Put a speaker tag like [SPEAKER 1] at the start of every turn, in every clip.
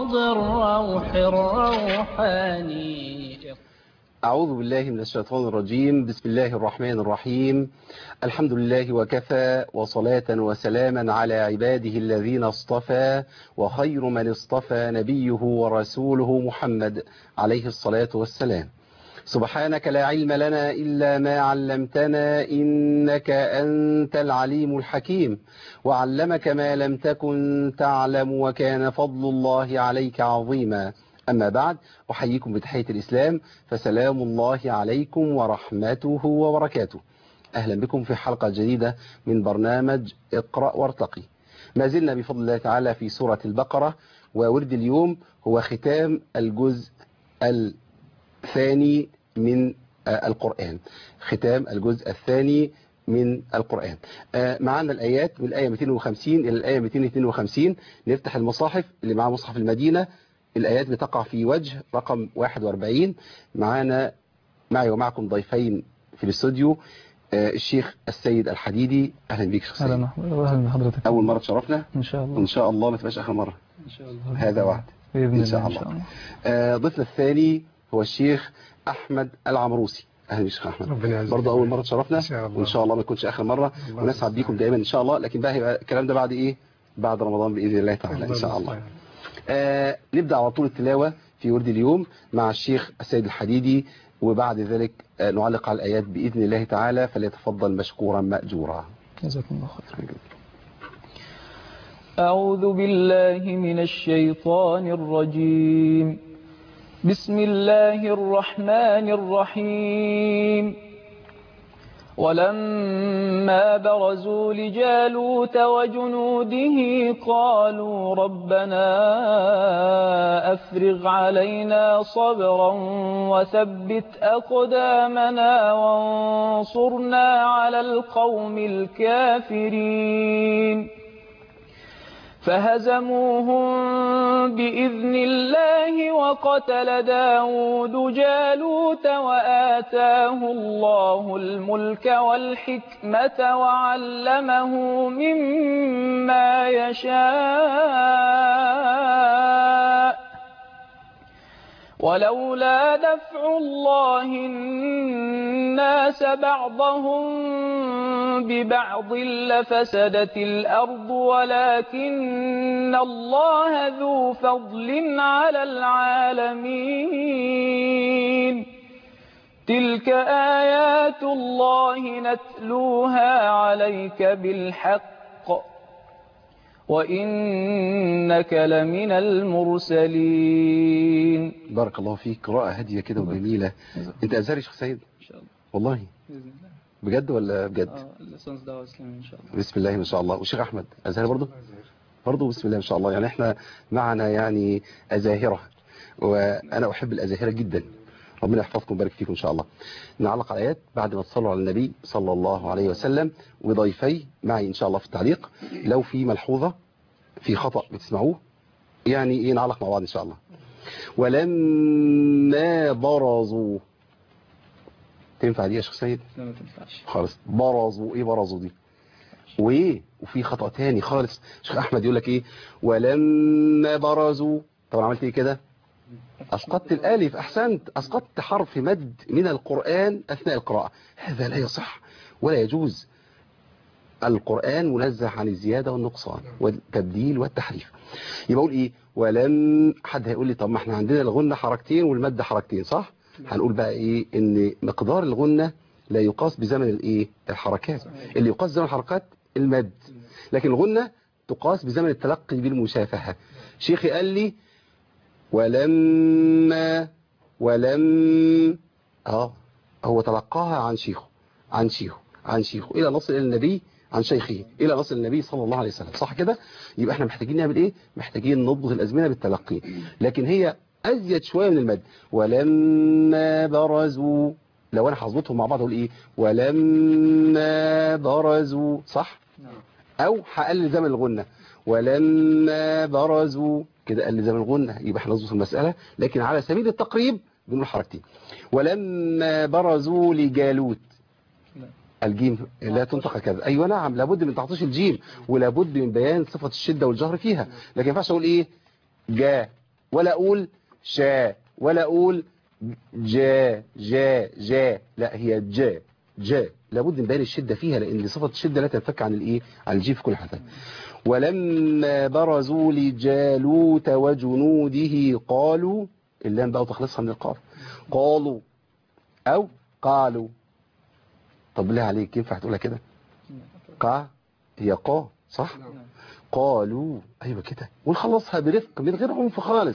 [SPEAKER 1] فيض الروح الروحاني
[SPEAKER 2] أعوذ بالله من الشيطان الرجيم بسم الله الرحمن الرحيم الحمد لله وكفى وصلاة وسلاما على عباده الذين اصطفى وخير من اصطفى نبيه ورسوله محمد عليه الصلاة والسلام سبحانك لا علم لنا إلا ما علمتنا إنك أنت العليم الحكيم وعلمك ما لم تكن تعلم وكان فضل الله عليك عظيما أما بعد أحييكم بتحية الإسلام فسلام الله عليكم ورحمته وبركاته أهلا بكم في حلقة جديدة من برنامج اقرأ وارتقي ما زلنا بفضل الله تعالى في سورة البقرة وورد اليوم هو ختام الجزء الثاني من القرآن ختام الجزء الثاني من القرآن معنا الآيات من الآية 250 إلى الآية 252 نفتح المصاحف اللي مع مصحف المدينة الآيات بتقع في وجه رقم 41 معنا معي ومعكم ضيفين في الاستوديو الشيخ السيد الحديدي أهلا بيك شيخ سيد
[SPEAKER 3] اهلا اهلا بحضرتك
[SPEAKER 2] أول مرة تشرفنا
[SPEAKER 3] ان شاء الله
[SPEAKER 2] إن شاء الله ما تبقاش آخر مرة
[SPEAKER 3] ان شاء الله
[SPEAKER 2] هذا وعد
[SPEAKER 3] باذن
[SPEAKER 2] إن شاء
[SPEAKER 3] الله
[SPEAKER 2] الله آه، ضيفنا الثاني هو الشيخ أحمد العمروسي أهلا بيك شيخ أحمد
[SPEAKER 4] ربنا يعزك
[SPEAKER 2] برضه أول مرة تشرفنا
[SPEAKER 4] إن شاء الله.
[SPEAKER 2] وإن شاء الله ما يكونش آخر مرة
[SPEAKER 4] الله
[SPEAKER 2] ونسعد بيكم
[SPEAKER 4] المستعان.
[SPEAKER 2] دائما إن شاء الله لكن بقى هيبقى الكلام ده بعد إيه بعد رمضان بإذن الله تعالى إن شاء الله آه نبدأ على طول التلاوة في ورد اليوم مع الشيخ السيد الحديدي وبعد ذلك آه نعلق على الآيات بإذن الله تعالى فليتفضل مشكورا مأجورا
[SPEAKER 3] جزاكم الله خير
[SPEAKER 1] أعوذ بالله من الشيطان الرجيم بسم الله الرحمن الرحيم ولما برزوا لجالوت وجنوده قالوا ربنا أفرغ علينا صبرا وثبت أقدامنا وانصرنا على القوم الكافرين فهزموهم بإذن الله وقتل داود جالوت وآتاه الله الملك والحكمة وعلمه مما يشاء ولولا دفع الله الناس بعضهم ببعض لفسدت الأرض ولكن الله ذو فضل على العالمين تلك آيات الله نتلوها عليك بالحق وإنك لمن المرسلين
[SPEAKER 2] بارك الله فيك قراءة هادية كده وجميلة أنت أزهري شيخ سيد
[SPEAKER 3] ان شاء الله
[SPEAKER 2] والله
[SPEAKER 3] باذن الله
[SPEAKER 2] بجد ولا بجد
[SPEAKER 3] اه الليسانس دعوه اسلاميه ان شاء الله
[SPEAKER 2] بسم الله ما شاء الله والشيخ أحمد أزهري برضه برضه بسم الله ما شاء الله يعني احنا معنا يعني أزاهرة وأنا أحب الأزاهرة جدا ربنا يحفظكم ويبارك فيكم إن شاء الله نعلق على الآيات بعد ما تصلوا على النبي صلى الله عليه وسلم وضيفي معي إن شاء الله في التعليق لو في ملحوظة في خطأ بتسمعوه يعني إيه نعلق مع بعض إن شاء الله ولما برزوا تنفع دي يا شيخ سيد
[SPEAKER 3] لا ما تنفعش
[SPEAKER 2] خالص برزوا ايه برزوا دي وايه وفي خطأ تاني خالص شيخ احمد يقول لك ايه ولما برزوا طبعا عملت ايه كده اسقطت الالف احسنت اسقطت حرف مد من القرآن اثناء القراءة هذا لا يصح ولا يجوز القرآن منزه عن الزيادة والنقصان والتبديل والتحريف يبقى اقول ايه ولم حد هيقول لي طب ما احنا عندنا الغنة حركتين والمد حركتين صح هنقول بقى ايه ان مقدار الغنة لا يقاس بزمن الايه الحركات اللي يقاس بزمن الحركات المد لكن الغنة تقاس بزمن التلقي بالمشافهة شيخي قال لي ولما ولم اه هو تلقاها عن شيخه عن شيخه عن شيخه الى نصل الى النبي عن شيخه الى نصل النبي صلى الله عليه وسلم صح كده يبقى احنا محتاجين نعمل ايه محتاجين نضبط الازمنه بالتلقي لكن هي ازيد شويه من المد ولما برزوا لو انا هظبطهم مع بعض اقول ايه ولما برزوا صح او هقلل زمن الغنه ولما برزوا كده قلل زمن الغنه يبقى احنا نظبط المساله لكن على سبيل التقريب بنقول حركتين ولما برزوا لجالوت الجيم لا تنطق كذا ايوه نعم لابد من تعطيش الجيم ولابد من بيان صفه الشده والجهر فيها لكن ما ينفعش اقول ايه جاء ولا اقول شا ولا اقول جا جا جا لا هي جا جا لابد من بيان الشدة فيها لان صفة الشدة لا تنفك عن الايه عن الجي في كل حالة ولما برزوا لجالوت وجنوده قالوا اللام بقى وتخلصها من القاف قالوا او قالوا طب بالله عليك ينفع تقولها كده قا هي قا صح قالوا ايوه كده ونخلصها برفق من غير عنف خالص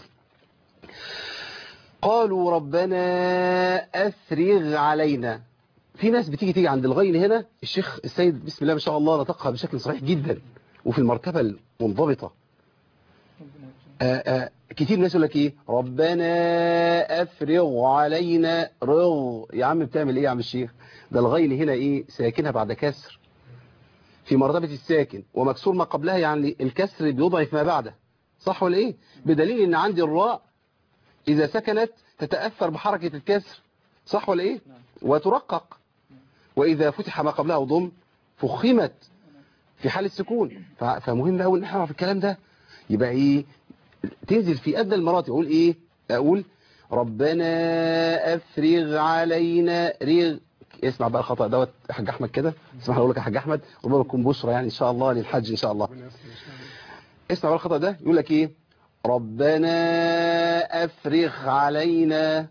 [SPEAKER 2] قالوا ربنا افرغ علينا في ناس بتيجي تيجي عند الغين هنا الشيخ السيد بسم الله ما شاء الله نطقها بشكل صحيح جدا وفي المرتبة المنضبطة آآ آآ كتير ناس يقول لك ايه ربنا افرغ علينا رغ يا عم بتعمل ايه يا عم الشيخ ده الغين هنا ايه ساكنها بعد كسر في مرتبة الساكن ومكسور ما قبلها يعني الكسر بيضعف ما بعده صح ولا ايه بدليل ان عندي الراء اذا سكنت تتأثر بحركة الكسر صح ولا ايه وترقق واذا فتح ما قبلها وضم فخمت في حال السكون ف- فمهم قوي ان احنا نعرف الكلام ده يبقى ايه تنزل في ادنى المراتب اقول ايه اقول ربنا افرغ علينا رغ اسمع بقى الخطأ دوت يا حاج احمد كده اسمح لي اقول لك يا حاج احمد ربما تكون بشرى يعني ان شاء الله للحج ان شاء الله اسمع بقى الخطأ ده يقول لك ايه ربنا افرغ علينا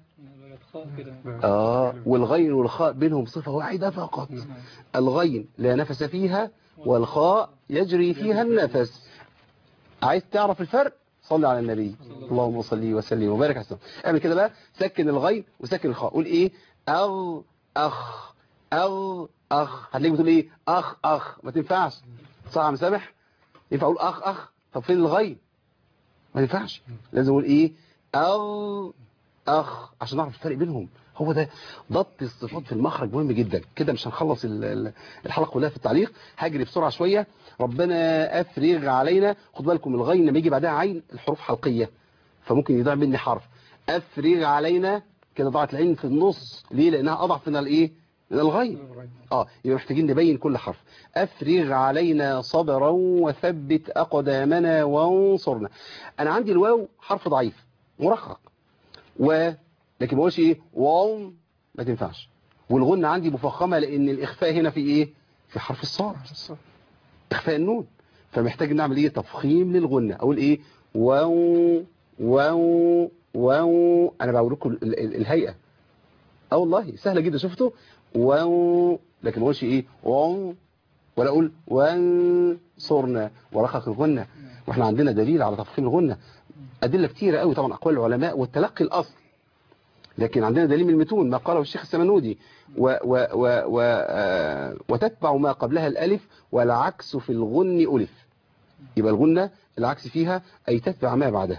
[SPEAKER 2] اه والغين والخاء بينهم صفة واحدة فقط الغين لا نفس فيها والخاء يجري فيها النفس عايز تعرف الفرق صلي على النبي اللهم صل وسلم وبارك على السلام اعمل كده بقى سكن الغين وسكن الخاء قول ايه اغ اخ اغ اخ هتلاقيك بتقول ايه اخ اخ ما تنفعش صح يا مسامح ينفع اقول اخ اخ طب فين الغين ما ينفعش لازم اقول ايه اغ اخ عشان نعرف الفرق بينهم هو ده ضبط الصفات في المخرج مهم جدا كده مش هنخلص ال- ال- الحلقه كلها في التعليق هجري بسرعه شويه ربنا افرغ علينا خد بالكم الغين لما يجي بعدها عين الحروف حلقيه فممكن يضيع مني حرف افرغ علينا كده ضاعت العين في النص ليه لانها اضعف من الايه من الغين اه يبقى محتاجين نبين كل حرف افرغ علينا صبرا وثبت اقدامنا وانصرنا انا عندي الواو حرف ضعيف مرقق و لكن ما بقولش ايه واو ما تنفعش والغنة عندي مفخمة لان الاخفاء هنا في ايه في حرف الصاد اخفاء النون فمحتاج نعمل ايه تفخيم للغنة اقول ايه واو واو واو انا بقول لكم ال- ال- الهيئة اه والله سهلة جدا شفتوا واو لكن ما اقولش ايه واو ولا اقول وانصرنا ورقق الغنة واحنا عندنا دليل على تفخيم الغنة أدلة كتيرة قوي طبعا أقوال العلماء والتلقي الأصل لكن عندنا دليل من المتون ما قاله الشيخ السمنودي و و و و آه وتتبع ما قبلها الألف والعكس في الغن ألف يبقى الغنة العكس فيها أي تتبع ما بعدها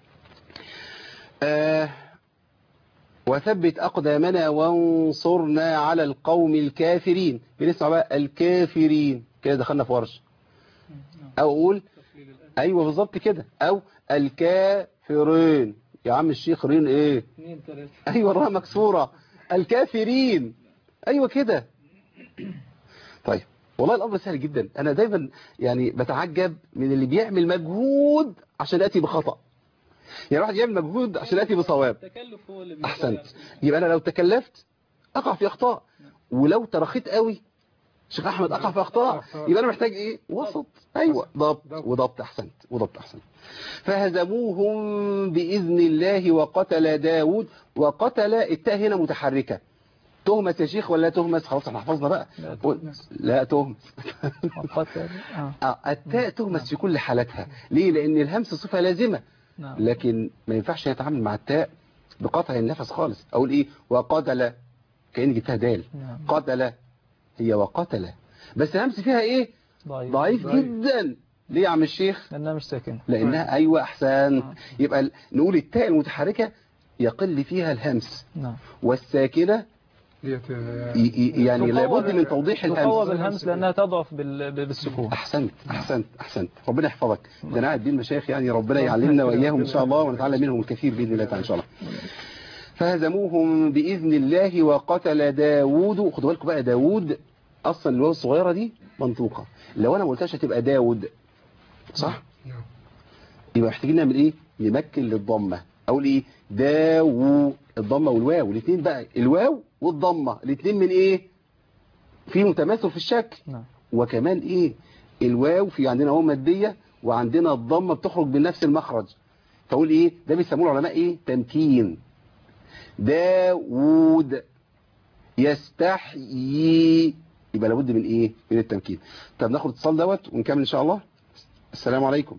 [SPEAKER 2] آه وثبت أقدامنا وانصرنا على القوم الكافرين بنسمع بقى الكافرين كده دخلنا في ورش أو أقول أيوة بالظبط كده أو الكافرين يا عم الشيخ رين إيه
[SPEAKER 3] اثنين ثلاثة
[SPEAKER 2] ايوه الراء مكسوره الكافرين ايوه كده طيب والله الامر سهل جدا انا دايما يعني بتعجب من اللي بيعمل مجهود عشان ياتي بخطا يعني واحد يعمل مجهود عشان ياتي بصواب
[SPEAKER 3] التكلف هو اللي
[SPEAKER 2] احسنت يبقى انا لو تكلفت اقع في اخطاء ولو ترخيت قوي شيخ احمد اقع في اخطاء يبقى انا محتاج ايه وسط ايوه ضبط وضبط احسنت وضبط احسنت فهزموهم باذن الله وقتل داود وقتل التاء هنا متحركه تهمس يا شيخ ولا تهمس خلاص احنا حفظنا بقى
[SPEAKER 3] لا
[SPEAKER 2] قول-
[SPEAKER 3] تهمس.
[SPEAKER 2] لا تهمس
[SPEAKER 3] وقتل اه
[SPEAKER 2] آه، التاء تهمس في كل حالاتها ليه لان الهمس صفه لازمه
[SPEAKER 3] نعم
[SPEAKER 2] لكن ما ينفعش نتعامل مع التاء بقطع النفس خالص اقول ايه وقتل كأني جبتها دال
[SPEAKER 3] نعم
[SPEAKER 2] قتل هي وقتل بس الهمس فيها ايه
[SPEAKER 3] ضعيف
[SPEAKER 2] ضعيف جدا ليه يا عم الشيخ
[SPEAKER 3] لأنها مش ساكنة
[SPEAKER 2] لانها ايوه احسن
[SPEAKER 3] آه.
[SPEAKER 2] يبقى ال- نقول التاء المتحركه يقل فيها الهمس
[SPEAKER 3] نعم
[SPEAKER 2] والساكنه
[SPEAKER 4] ديت
[SPEAKER 2] ي- ي- يعني
[SPEAKER 3] تقوى
[SPEAKER 2] لابد
[SPEAKER 3] بال-
[SPEAKER 2] من توضيح
[SPEAKER 3] تقوى
[SPEAKER 2] الهمس
[SPEAKER 3] بالهمس لأنها تضعف بال- بالسكون
[SPEAKER 2] احسنت احسنت احسنت ربنا يحفظك ده انا قاعد بين المشايخ يعني ربنا يعلمنا واياهم ان شاء الله ونتعلم منهم الكثير باذن الله تعالى ان شاء الله فهزموهم باذن الله وقتل داوود خدوا بالكم بقى داوود اصلا الواو الصغيره دي منطوقه لو انا ما قلتهاش هتبقى داود صح
[SPEAKER 4] نعم
[SPEAKER 2] يبقى محتاجين نعمل ايه يمكن للضمة اقول ايه داو الضمة والواو الاثنين بقى الواو والضمة الاثنين من ايه في متماثل في الشكل
[SPEAKER 3] نعم
[SPEAKER 2] وكمان ايه الواو في عندنا اهو مادية وعندنا الضمة بتخرج من نفس المخرج فاقول ايه ده بيسموه العلماء ايه تمكين داوود يستحيي يبقى لابد من ايه من التمكين طب ناخد اتصال دوت ونكمل ان شاء الله السلام عليكم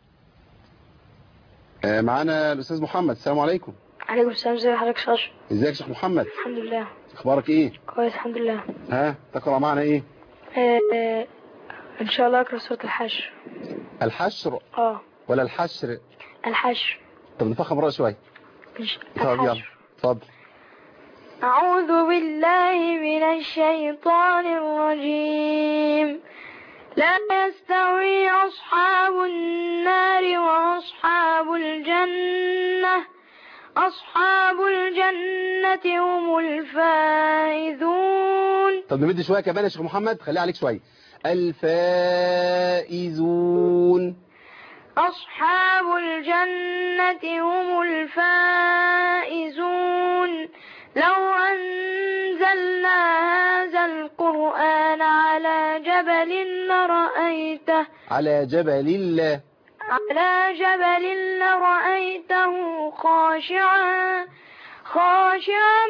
[SPEAKER 2] آه، معانا الاستاذ محمد السلام عليكم
[SPEAKER 4] عليكم السلام ازي حضرتك يا شاشه
[SPEAKER 2] ازيك يا شيخ محمد
[SPEAKER 4] الحمد لله
[SPEAKER 2] اخبارك ايه
[SPEAKER 4] كويس الحمد لله
[SPEAKER 2] ها تقرا معنا ايه
[SPEAKER 4] آه آه ان شاء الله اقرا سوره الحشر
[SPEAKER 2] الحشر
[SPEAKER 4] اه
[SPEAKER 2] ولا الحشر
[SPEAKER 4] الحشر
[SPEAKER 2] طب نفخم رأي شويه
[SPEAKER 4] مش
[SPEAKER 2] طب يلا
[SPEAKER 4] الحشر
[SPEAKER 2] اتفضل
[SPEAKER 4] أعوذ بالله من الشيطان الرجيم لا يستوي أصحاب النار وأصحاب الجنة أصحاب الجنة هم الفائزون
[SPEAKER 2] طب نمد شويه كمان يا شيخ محمد خليها عليك شويه الفائزون
[SPEAKER 4] أصحاب الجنة هم الفائزون لو أنزلنا هذا القرآن على جبل لرأيته
[SPEAKER 2] على جبل الله
[SPEAKER 4] على جبل لرأيته خاشعا خاشعا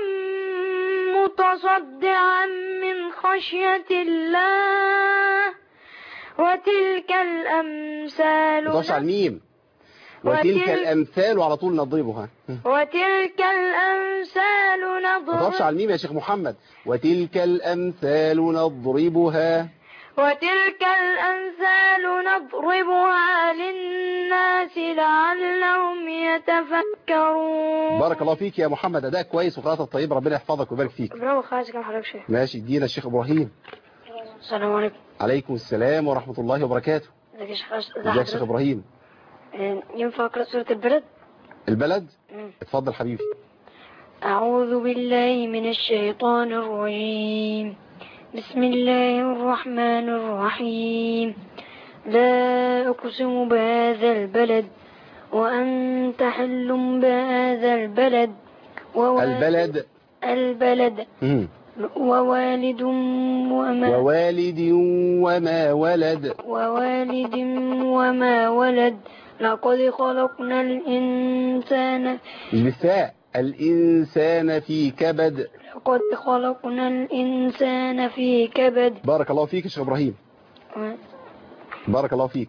[SPEAKER 4] متصدعا من خشية الله وتلك الأمثال
[SPEAKER 2] ما تقفش على الميم وتلك
[SPEAKER 4] وتلك-
[SPEAKER 2] الامثال وعلى طول نضربها
[SPEAKER 4] وتلك الأمثال
[SPEAKER 2] ما تقفش
[SPEAKER 4] نضرب
[SPEAKER 2] على الميم يا شيخ محمد وتلك الامثال نضربها
[SPEAKER 4] وتلك الأمثال نضربها للناس لعلهم يتفكرون
[SPEAKER 2] بارك الله فيك يا محمد اداء كويس وقراءتك طيبه ربنا يحفظك ويبارك فيك
[SPEAKER 4] برافو خالص كم حضرتك شيخ
[SPEAKER 2] ماشي ادينا الشيخ ابراهيم
[SPEAKER 4] السلام عليكم
[SPEAKER 2] عليكم السلام ورحمه الله وبركاته
[SPEAKER 4] ازيك يا شيخ ازي
[SPEAKER 2] ازيك يا شيخ
[SPEAKER 4] حضرتك
[SPEAKER 2] ابراهيم
[SPEAKER 4] آه، ينفع اقرا سورة البلد
[SPEAKER 2] البلد
[SPEAKER 4] مم.
[SPEAKER 2] اتفضل حبيبي
[SPEAKER 4] أعوذ بالله من الشيطان الرجيم بسم الله الرحمن الرحيم لا أقسم بهذا البلد وأنت حل بهذا البلد ووالد
[SPEAKER 2] البلد
[SPEAKER 4] البلد
[SPEAKER 2] مم.
[SPEAKER 4] ووالد وما
[SPEAKER 2] ووالد وما ولد
[SPEAKER 4] ووالد وما ولد لقد خلقنا الإنسان
[SPEAKER 2] مش بالثاء الإنسان في كبد
[SPEAKER 4] لقد خلقنا الإنسان في كبد
[SPEAKER 2] بارك الله فيك يا شيخ إبراهيم بارك الله فيك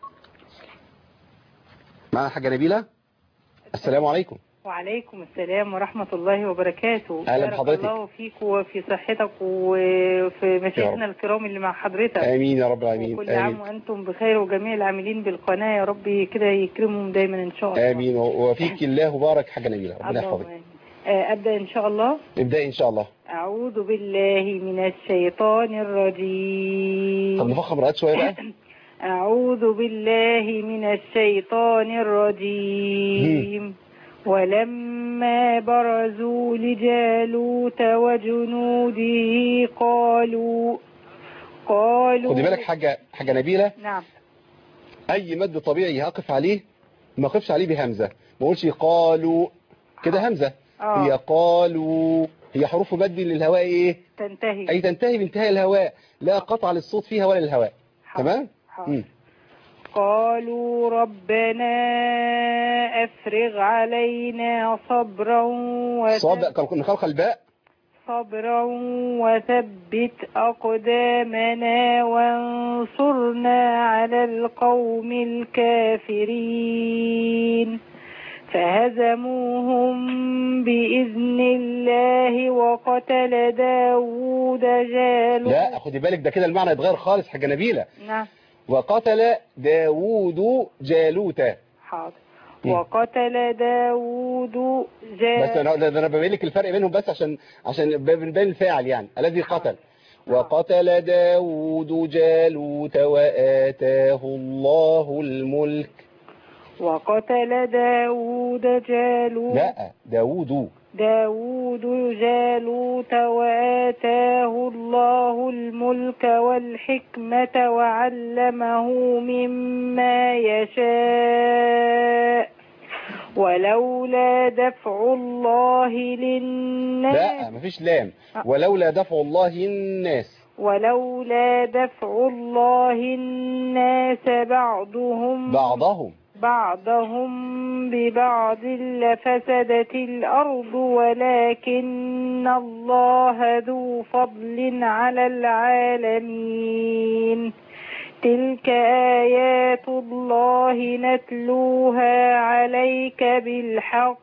[SPEAKER 2] معنا حاجة نبيلة السلام عليكم
[SPEAKER 5] وعليكم السلام ورحمة الله وبركاته
[SPEAKER 2] أهلا
[SPEAKER 5] بارك
[SPEAKER 2] بحضرتك.
[SPEAKER 5] الله فيك وفي صحتك وفي مشايخنا الكرام اللي مع حضرتك
[SPEAKER 2] آمين يا رب العالمين
[SPEAKER 5] وكل عام
[SPEAKER 2] آمين
[SPEAKER 5] وأنتم بخير وجميع العاملين بالقناة يا رب كده يكرمهم دايما إن شاء الله
[SPEAKER 2] آمين وفيك الله وبارك حاجة نبيلة ربنا
[SPEAKER 5] اللهم
[SPEAKER 2] يحفظك
[SPEAKER 5] آمين. آه، أبدأ إن شاء الله
[SPEAKER 2] ابدأ إن شاء الله
[SPEAKER 5] أعوذ بالله من الشيطان
[SPEAKER 2] طب
[SPEAKER 5] الرجيم
[SPEAKER 2] نفخم رأيت شوية بقى
[SPEAKER 5] أعوذ بالله من الشيطان الرجيم ولما برزوا لجالوت وجنوده قالوا قالوا
[SPEAKER 2] خدي بالك حاجة حاجة نبيلة
[SPEAKER 5] نعم
[SPEAKER 2] أي مد طبيعي هقف عليه ما اقفش عليه بهمزة ما اقولش قالوا كده همزة
[SPEAKER 5] آه.
[SPEAKER 2] هي قالوا هي حروف مد للهواء ايه
[SPEAKER 5] تنتهي
[SPEAKER 2] أي تنتهي بانتهاء الهواء لا قطع للصوت فيها ولا للهواء
[SPEAKER 5] حاضر.
[SPEAKER 2] تمام
[SPEAKER 5] حاضر.
[SPEAKER 2] مم.
[SPEAKER 5] قالوا ربنا أفرغ علينا صبرا
[SPEAKER 2] صاب
[SPEAKER 5] وثبت
[SPEAKER 2] كنا خلق الباء
[SPEAKER 5] صبرا وثبت أقدامنا وانصرنا على القوم الكافرين فهزموهم بإذن الله وقتل داود جالوت
[SPEAKER 2] لا خدي بالك ده كده المعنى يتغير خالص حاجة نبيلة
[SPEAKER 5] نعم
[SPEAKER 2] وقتل داوود جالوت
[SPEAKER 5] حاضر
[SPEAKER 2] مم.
[SPEAKER 5] وقتل داود
[SPEAKER 2] بس
[SPEAKER 5] جالوت
[SPEAKER 2] انا ده انا ببين لك الفرق بينهم بس عشان عشان بنبين الفاعل يعني الذي قتل وقتل داود جالوت وآتاه الله الملك
[SPEAKER 5] وقتل داود جالوت
[SPEAKER 2] لا داود
[SPEAKER 5] داود جالوت وآتاه الله الملك والحكمة وعلمه مما يشاء ولولا دفع الله للناس
[SPEAKER 2] لا مفيش لام ولولا دفع الله الناس
[SPEAKER 5] ولولا دفع الله الناس بعضهم
[SPEAKER 2] بعضهم
[SPEAKER 5] بعضهم ببعض لفسدت الأرض ولكن الله ذو فضل على العالمين تلك آيات الله نتلوها عليك بالحق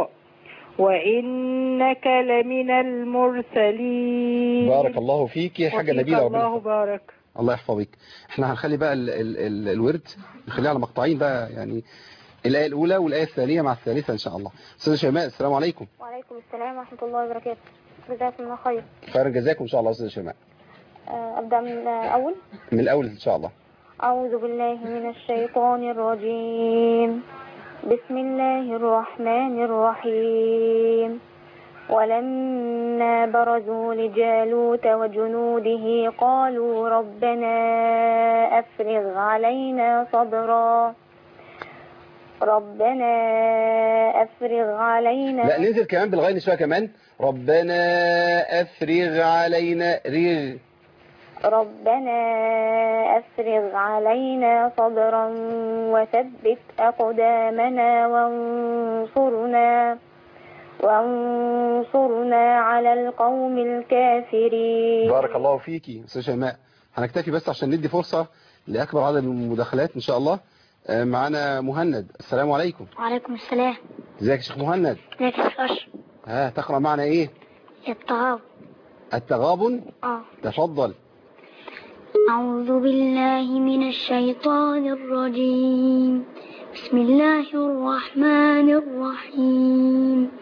[SPEAKER 5] وإنك لمن المرسلين
[SPEAKER 2] بارك الله فيك يا حاجة
[SPEAKER 5] وفيك
[SPEAKER 2] نبيلة
[SPEAKER 5] الله
[SPEAKER 2] ربنا
[SPEAKER 5] بارك
[SPEAKER 2] الله يحفظك احنا هنخلي بقى ال ال ال الورد نخليها على مقطعين بقى يعني الآية الأولى والآية الثانية مع الثالثة إن شاء الله أستاذ شيماء السلام عليكم
[SPEAKER 6] وعليكم السلام ورحمة الله وبركاته جزاكم الله خير
[SPEAKER 2] خير جزاكم إن شاء الله أستاذ شيماء
[SPEAKER 6] آه، أبدأ من الأول
[SPEAKER 2] من الأول إن شاء الله
[SPEAKER 6] أعوذ بالله من الشيطان الرجيم بسم الله الرحمن الرحيم ولما برزوا لجالوت وجنوده قالوا ربنا أفرغ علينا صبرا ربنا أفرغ علينا
[SPEAKER 2] لا ننزل كمان بالغين شوية كمان ربنا أفرغ علينا رغ
[SPEAKER 6] ربنا أفرغ علينا صبرا وثبت أقدامنا وانصرنا وانصرنا على القوم الكافرين
[SPEAKER 2] بارك الله فيكي أستاذ شيماء هنكتفي بس عشان ندي فرصة لأكبر عدد من المداخلات إن شاء الله آه، معانا مهند السلام عليكم
[SPEAKER 6] وعليكم السلام
[SPEAKER 2] ازيك يا شيخ مهند
[SPEAKER 6] ازيك يا أشرف
[SPEAKER 2] ها تقرأ معنا إيه
[SPEAKER 6] الطعام
[SPEAKER 2] التغابن
[SPEAKER 6] اه
[SPEAKER 2] تفضل
[SPEAKER 6] أعوذ بالله من الشيطان الرجيم بسم الله الرحمن الرحيم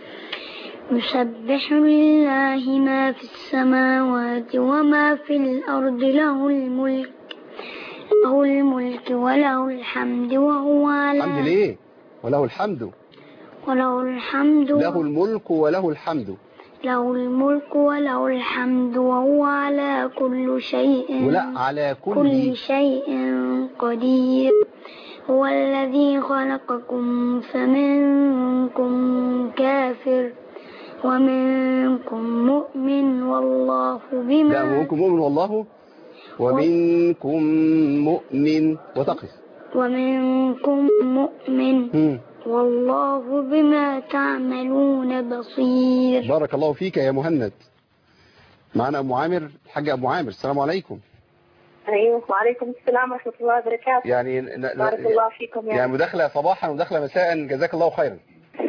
[SPEAKER 6] يسبح لله ما في السماوات وما في الأرض له الملك له الملك وله الحمد وهو على
[SPEAKER 2] الحمد ليه وله الحمد
[SPEAKER 6] وله الحمد
[SPEAKER 2] له الملك وله الحمد
[SPEAKER 6] له الملك وله الحمد وهو على كل شيء
[SPEAKER 2] ولا على كل
[SPEAKER 6] كل شيء قدير هو الذي خلقكم فمنكم كافر ومنكم مؤمن والله
[SPEAKER 2] لا
[SPEAKER 6] بما
[SPEAKER 2] ومنكم مؤمن والله ومنكم مؤمن وتقف
[SPEAKER 6] ومنكم مؤمن
[SPEAKER 2] هم.
[SPEAKER 6] والله بما تعملون بصير
[SPEAKER 2] بارك الله فيك يا مهند معنا أم عامر الحاج أبو عامر السلام عليكم
[SPEAKER 7] ايوه وعليكم السلام ورحمه الله وبركاته
[SPEAKER 2] يعني ن- ن-
[SPEAKER 7] بارك الله فيكم يا
[SPEAKER 2] يعني مداخلة صباحا ومداخلة مساء جزاك الله خيرا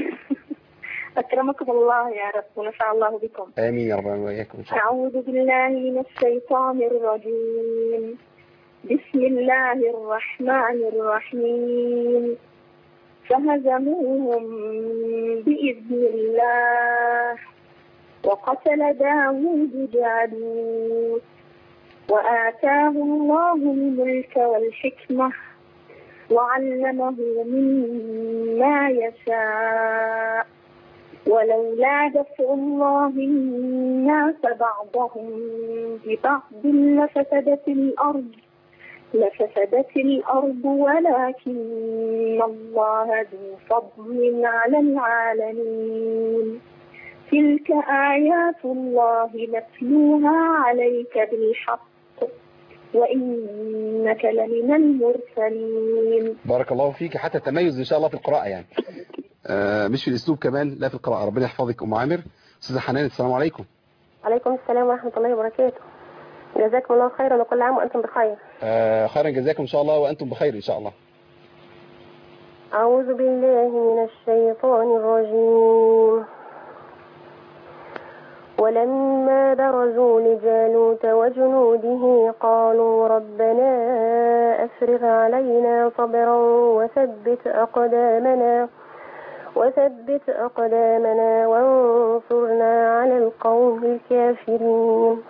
[SPEAKER 7] اكرمكم الله يا رب ونفع الله بكم
[SPEAKER 2] آمين يا رب وإياكم إن شاء الله
[SPEAKER 7] اعوذ بالله من الشيطان الرجيم بسم الله الرحمن الرحيم فهزموهم باذن الله وقتل داود جالوت وآتاه الله الملك والحكمة وعلمه مما يشاء ولولا دفع الله الناس بعضهم ببعض لفسدت الأرض لفسدت الأرض ولكن الله ذو فضل على العالمين تلك آيات الله نتلوها عليك بالحق وإنك لمن المرسلين
[SPEAKER 2] بارك الله فيك حتى التميز إن شاء الله في القراءة يعني آه مش في الأسلوب كمان لا في القراءة ربنا يحفظك أم عامر أستاذة حنان السلام عليكم
[SPEAKER 8] عليكم السلام ورحمة الله وبركاته جزاكم الله خيرا وكل عام وأنتم بخير
[SPEAKER 2] آه خيرا جزاكم إن شاء الله وأنتم بخير إن شاء الله
[SPEAKER 8] أعوذ بالله من الشيطان الرجيم ولما برزوا لجالوت وجنوده قالوا ربنا أفرغ علينا صبرا وثبت أقدامنا وثبت أقدامنا وانصرنا على القوم الكافرين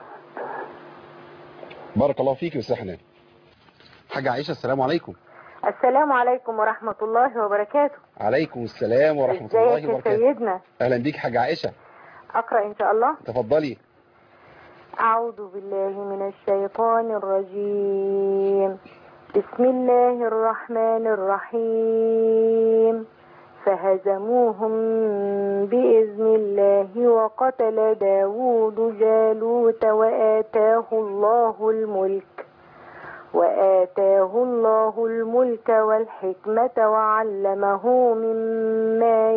[SPEAKER 2] بارك الله فيك يا أستاذة حنان حاجة عائشة السلام عليكم
[SPEAKER 9] السلام عليكم ورحمة الله وبركاته
[SPEAKER 2] عليكم السلام ورحمة
[SPEAKER 9] ازيك
[SPEAKER 2] الله
[SPEAKER 9] يا
[SPEAKER 2] وبركاته
[SPEAKER 9] سيدنا
[SPEAKER 2] أهلا بيك حاجة عائشة
[SPEAKER 9] أقرأ إن شاء الله
[SPEAKER 2] تفضلي
[SPEAKER 9] أعوذ بالله من الشيطان الرجيم بسم الله الرحمن الرحيم فهزموهم بإذن الله وقتل داود جالوت وآتاه الله الملك وآتاه الله الملك والحكمة وعلمه مما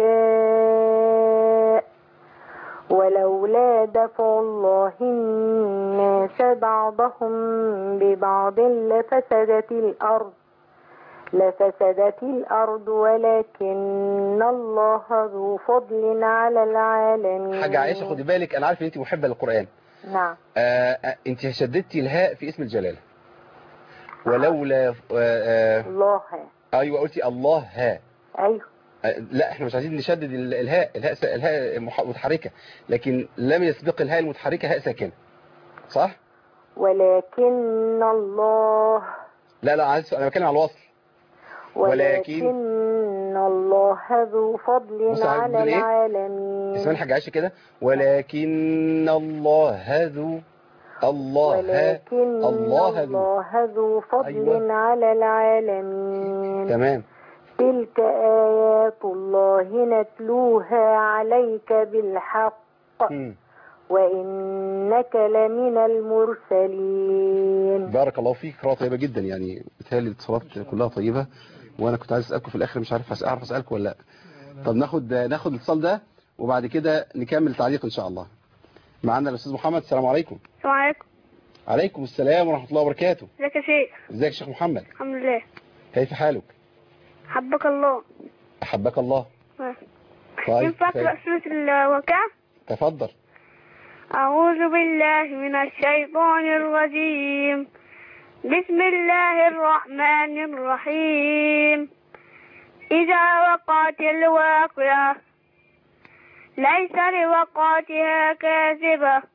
[SPEAKER 9] يشاء ولولا دفع الله الناس بعضهم ببعض لفسدت الأرض لفسدت الأرض ولكن الله ذو فضل على العالمين
[SPEAKER 2] حاجة عائشة خدي بالك انا عارف ان انت محبة للقرآن
[SPEAKER 9] نعم
[SPEAKER 2] آه آه، انت شددتي الهاء في اسم الجلالة ولولا آه آه
[SPEAKER 9] الله
[SPEAKER 2] ايوه قلتي الله ها
[SPEAKER 9] أيوه
[SPEAKER 2] آه، لا احنا مش عايزين نشدد ال- الهاء الهاء س- الهاء مح- متحركة لكن لم يسبق الهاء المتحركة هاء ساكنة صح
[SPEAKER 9] ولكن الله
[SPEAKER 2] لا لا عايز انا بتكلم على الوصل ولكن-
[SPEAKER 9] ولكن الله ذو فضل
[SPEAKER 2] بص عايز
[SPEAKER 9] على
[SPEAKER 2] تقول إيه؟
[SPEAKER 9] العالمين
[SPEAKER 2] اسمها الحاجة عايشة كده ولكن الله ذو الله
[SPEAKER 9] ولكن
[SPEAKER 2] الله ذو
[SPEAKER 9] الله ذو فضل
[SPEAKER 2] أيوة.
[SPEAKER 9] على العالمين
[SPEAKER 2] تمام
[SPEAKER 9] تلك آيات الله نتلوها عليك بالحق
[SPEAKER 2] مم.
[SPEAKER 9] وإنك لمن المرسلين
[SPEAKER 2] بارك الله فيك قراءة طيبة جدا يعني بتهيألي الاتصالات كلها طيبة وانا كنت عايز اسالكم في الاخر مش عارف أس- اعرف اسالكم ولا لا طب ناخد ناخد الاتصال ده وبعد كده نكمل تعليق ان شاء الله معانا الاستاذ محمد السلام عليكم
[SPEAKER 4] السلام عليكم
[SPEAKER 2] عليكم السلام ورحمة الله وبركاته
[SPEAKER 4] ازيك يا شيخ
[SPEAKER 2] ازيك يا شيخ محمد
[SPEAKER 4] الحمد لله
[SPEAKER 2] كيف حالك
[SPEAKER 4] حبك الله
[SPEAKER 2] احبك الله
[SPEAKER 4] آه.
[SPEAKER 2] طيب
[SPEAKER 4] ينفع
[SPEAKER 2] طيب.
[SPEAKER 4] تقرأ سورة الواقعة
[SPEAKER 2] تفضل
[SPEAKER 4] أعوذ بالله من الشيطان الرجيم بسم الله الرحمن الرحيم إذا وقعت الواقعة ليس لوقعتها كاذبة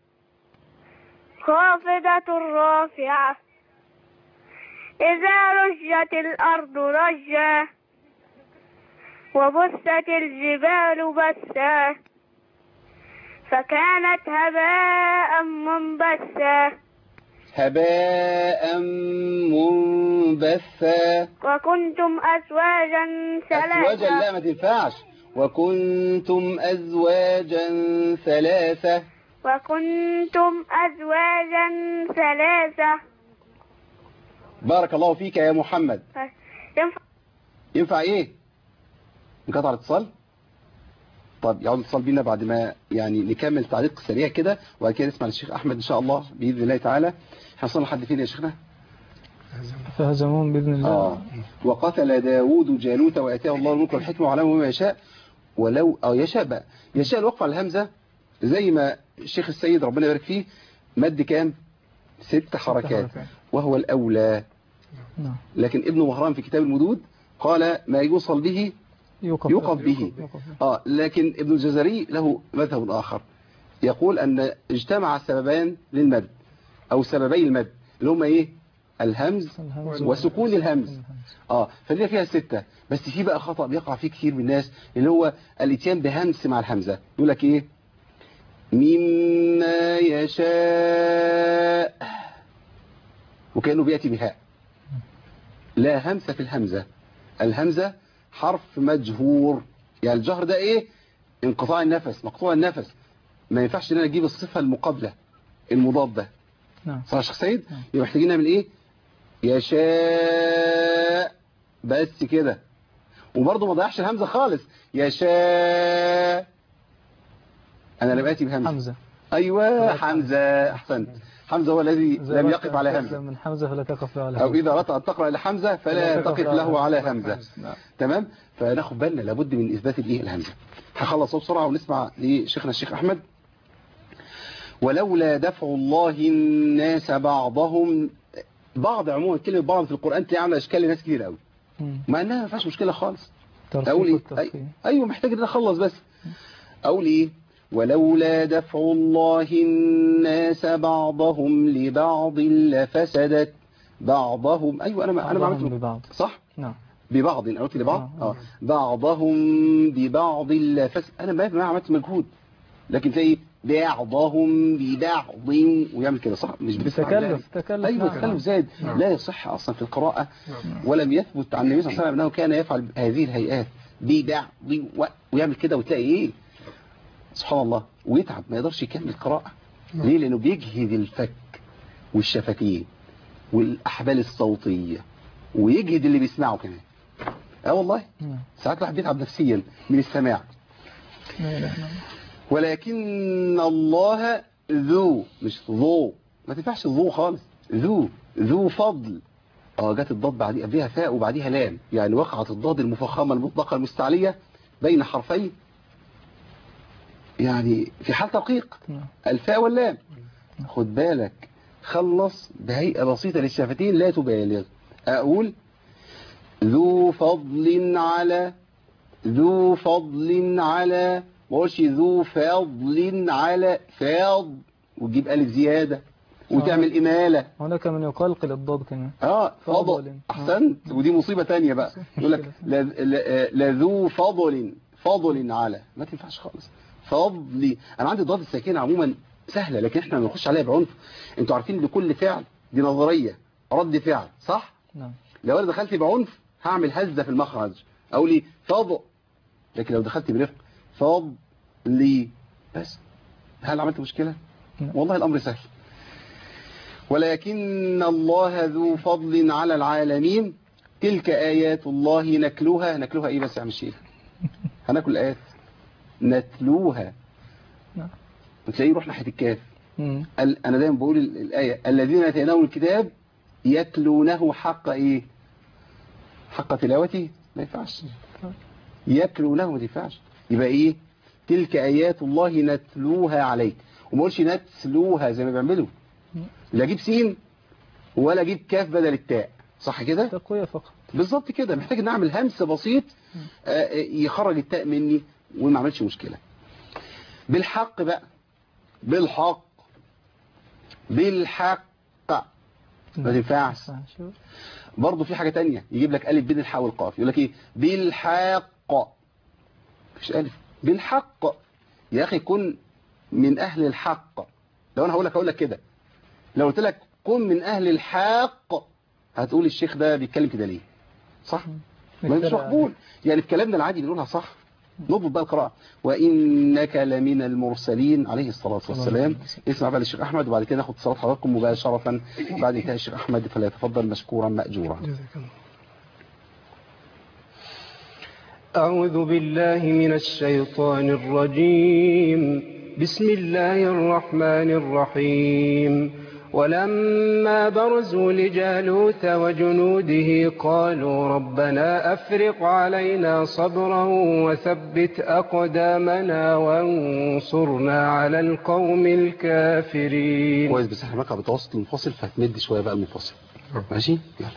[SPEAKER 4] خافضة رافعة إذا رجت الأرض رجا وبست الجبال بسا فكانت هباء منبثا
[SPEAKER 2] هباء منبثا
[SPEAKER 4] وكنتم أزواجا
[SPEAKER 2] أزواجا
[SPEAKER 4] ثلاثة
[SPEAKER 2] لا ما تنفعش وكنتم أزواجا ثلاثة
[SPEAKER 4] وكنتم أزواجا ثلاثة
[SPEAKER 2] بارك الله فيك يا محمد
[SPEAKER 4] ينفع
[SPEAKER 2] ينفع ايه انقطع الاتصال طب يعود الاتصال بينا بعد ما يعني نكمل تعليق سريع كده وبعد كده نسمع للشيخ احمد ان شاء الله باذن الله تعالى احنا وصلنا لحد فين يا شيخنا
[SPEAKER 3] فهزموهم بإذن الله
[SPEAKER 2] اه وقتل داوود جالوت واتاه الله الملك والحكمه وعلمه بما يشاء ولو اه يشاء بقى يشاء الوقف على الهمزه زي ما الشيخ السيد ربنا يبارك فيه مد كام ست حركات
[SPEAKER 3] حركات.
[SPEAKER 2] وهو الاولى
[SPEAKER 3] نعم
[SPEAKER 2] لكن ابن مهران في كتاب المدود قال ما يوصل به
[SPEAKER 3] يوقف
[SPEAKER 2] يوقف به
[SPEAKER 3] يوقف.
[SPEAKER 2] اه لكن ابن الجزري له مذهب آخر يقول أن اجتمع سببان للمد أو سببي المد اللي هما إيه الهمز
[SPEAKER 3] الهمز
[SPEAKER 2] وسكون الهمز اه فدي فيها ستة بس في بقى خطأ بيقع فيه كتير من الناس اللي هو الاتيان بهمس مع الهمزة يقول لك ايه مما يشاء وكأنه بيأتي بهاء لا همس في الهمزة الهمزة حرف مجهور يعني الجهر ده ايه انقطاع النفس مقطوع النفس ما ينفعش ان انا اجيب الصفة المقابلة المضادة
[SPEAKER 3] نعم
[SPEAKER 2] صح يا شيخ سيد
[SPEAKER 3] نعم.
[SPEAKER 2] يبقى محتاجين نعمل ايه يشاء بس كده وبرضه ما ضيعش الهمزة خالص يشاء انا لم اتي بهمزة
[SPEAKER 3] حمزة
[SPEAKER 2] ايوه حمزة احسنت حمزة هو الذي
[SPEAKER 3] إذا
[SPEAKER 2] لم
[SPEAKER 3] أردت
[SPEAKER 2] يقف
[SPEAKER 3] أن
[SPEAKER 2] على
[SPEAKER 3] تسلم
[SPEAKER 2] همزة
[SPEAKER 3] من حمزة فلا تقف له على
[SPEAKER 2] او
[SPEAKER 3] همزة.
[SPEAKER 2] اذا اردت ان تقرأ الى حمزة فلا تقف له على همزة
[SPEAKER 3] نعم.
[SPEAKER 2] تمام فناخد بالنا لابد من اثبات الايه الهمزه هخلص بسرعه ونسمع لشيخنا الشيخ احمد ولولا دفع الله الناس بعضهم بعض عموما كلمه بعض في القران تلاقي عامله اشكال لناس كتير قوي
[SPEAKER 3] مم.
[SPEAKER 2] مع انها ما فيهاش مشكله خالص
[SPEAKER 3] ترفيق
[SPEAKER 2] اقول ايه
[SPEAKER 3] والترفيه.
[SPEAKER 2] أي... ايوه محتاج ان أنا اخلص بس اقول ايه ولولا دفع الله الناس بعضهم لبعض لفسدت بعضهم ايوه انا ما انا ما
[SPEAKER 3] بعضهم
[SPEAKER 2] عملت
[SPEAKER 3] ببعض
[SPEAKER 2] صح
[SPEAKER 3] نعم
[SPEAKER 2] ببعض أنا قلت لبعض
[SPEAKER 3] آه.
[SPEAKER 2] اه بعضهم ببعض لا فس انا ما ما عملت مجهود لكن تلاقي بعضهم ببعض ويعمل كده صح مش بتسمع
[SPEAKER 3] بتكلف تكلف
[SPEAKER 2] ايوه
[SPEAKER 3] نعم.
[SPEAKER 2] تكلف زاد لا يصح اصلا في القراءه ولم يثبت عن النبي صلى الله عليه وسلم انه كان يفعل هذه الهيئات بيباع بي و- ويعمل كده وتلاقي ايه سبحان الله ويتعب ما يقدرش يكمل قراءة ليه لانه بيجهد الفك والشفتين والاحبال الصوتية ويجهد اللي بيسمعه كمان اه والله
[SPEAKER 3] نعم.
[SPEAKER 2] ساعات الواحد بيتعب نفسيا من السماع
[SPEAKER 3] لا إله إلا الله.
[SPEAKER 2] ولكن الله ذو مش ذو ما تنفعش ذو خالص ذو ذو فضل اه جت الضاد بعديها قبلها فاء وبعديها لام يعني وقعت الضاد المفخمه المطلقه المستعليه بين حرفين يعني في حال تدقيق
[SPEAKER 3] نعم.
[SPEAKER 2] الفاء واللام خد بالك خلص بهيئه بسيطه للشفتين لا تبالغ اقول ذو فضل على ذو فضل على ما اقولش ذو فضل على فاض وتجيب الف زياده وتعمل اماله
[SPEAKER 3] هناك من يقلقل الضاد كمان
[SPEAKER 2] اه
[SPEAKER 3] فضل.
[SPEAKER 2] فضل احسنت ودي مصيبه تانية بقى يقول لك لا- لا- لذو فضل فضل على ما تنفعش خالص فضل انا عندي الضاد الساكنه عموما سهله لكن احنا ما بنخش عليها بعنف انتوا عارفين لكل فعل دي نظريه رد فعل صح
[SPEAKER 3] نعم
[SPEAKER 2] لو انا دخلت بعنف هعمل هزه في المخرج اقول لي فض لكن لو دخلت برفق فض لي بس هل عملت مشكله
[SPEAKER 3] نعم.
[SPEAKER 2] والله الامر سهل ولكن الله ذو فضل على العالمين تلك آيات الله نتلوها نتلوها ايه بس يا عم الشيخ هناكل آيات نتلوها
[SPEAKER 3] نعم.
[SPEAKER 2] وتلاقيه يروح ناحية الكاف
[SPEAKER 3] مم.
[SPEAKER 2] ال- انا دايما بقول ال- الآية الذين اتيناهم الكتاب يتلونه حق ايه حق تلاوته ما ينفعش يتلونه ما ينفعش يبقى ايه تلك آيات الله نتلوها عليك وما اقولش نتلوها زي ما بيعملوا لا اجيب سين ولا اجيب كاف بدل التاء صح كده
[SPEAKER 3] تقوية فقط
[SPEAKER 2] بالظبط كده محتاج ان اعمل همس بسيط آه، آه، يخرج التاء مني وما عملش مشكلة بالحق بقى بالحق بالحق ما تنفعش
[SPEAKER 3] صح، شوف.
[SPEAKER 2] برضه في حاجة تانية يجيب لك ألف بين الحاء والقاف يقول لك إيه بالحق مفيش ألف بالحق يا أخي كن من أهل الحق لو أنا هقول لك هقول لك كده لو قلت لك كن من أهل الحق هتقول الشيخ ده بيتكلم كده ليه صح ما مش
[SPEAKER 3] نتبع.
[SPEAKER 2] مقبول يعني في كلامنا العادي بنقولها صح نضبط بقى القراءة وإنك لمن المرسلين عليه الصلاة والسلام اسمع بقى للشيخ أحمد وبعد كده ناخد صلاة حضراتكم مباشرة بعد انتهاء الشيخ أحمد فليتفضل مشكورا مأجورا
[SPEAKER 10] أعوذ بالله من الشيطان الرجيم بسم الله الرحمن الرحيم ولما برزوا لجالوت وجنوده قالوا ربنا أفرق علينا صبرا وثبت أقدامنا وانصرنا على القوم الكافرين
[SPEAKER 2] كويس بس احنا بقى بتوسط المنفصل فهتمد شوية بقى المنفصل ماشي يلا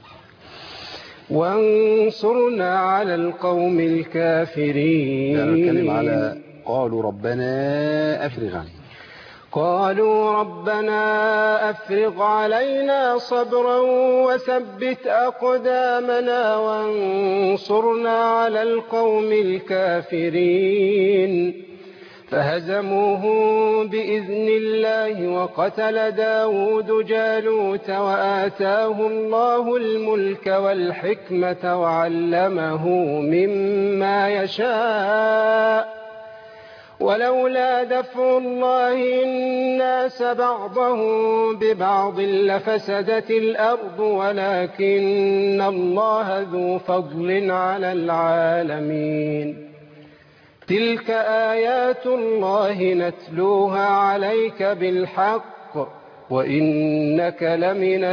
[SPEAKER 10] وانصرنا على القوم الكافرين
[SPEAKER 2] يعني بتكلم على قالوا ربنا أفرغ علينا
[SPEAKER 10] قالوا ربنا أفرغ علينا صبرا وثبت أقدامنا وانصرنا على القوم الكافرين فهزموهم بإذن الله وقتل داود جالوت وآتاه الله الملك والحكمة وعلمه مما يشاء ولولا دفع الله الناس بعضهم ببعض لفسدت الأرض ولكن الله ذو فضل على العالمين تلك آيات الله نتلوها عليك بالحق وإنك لمن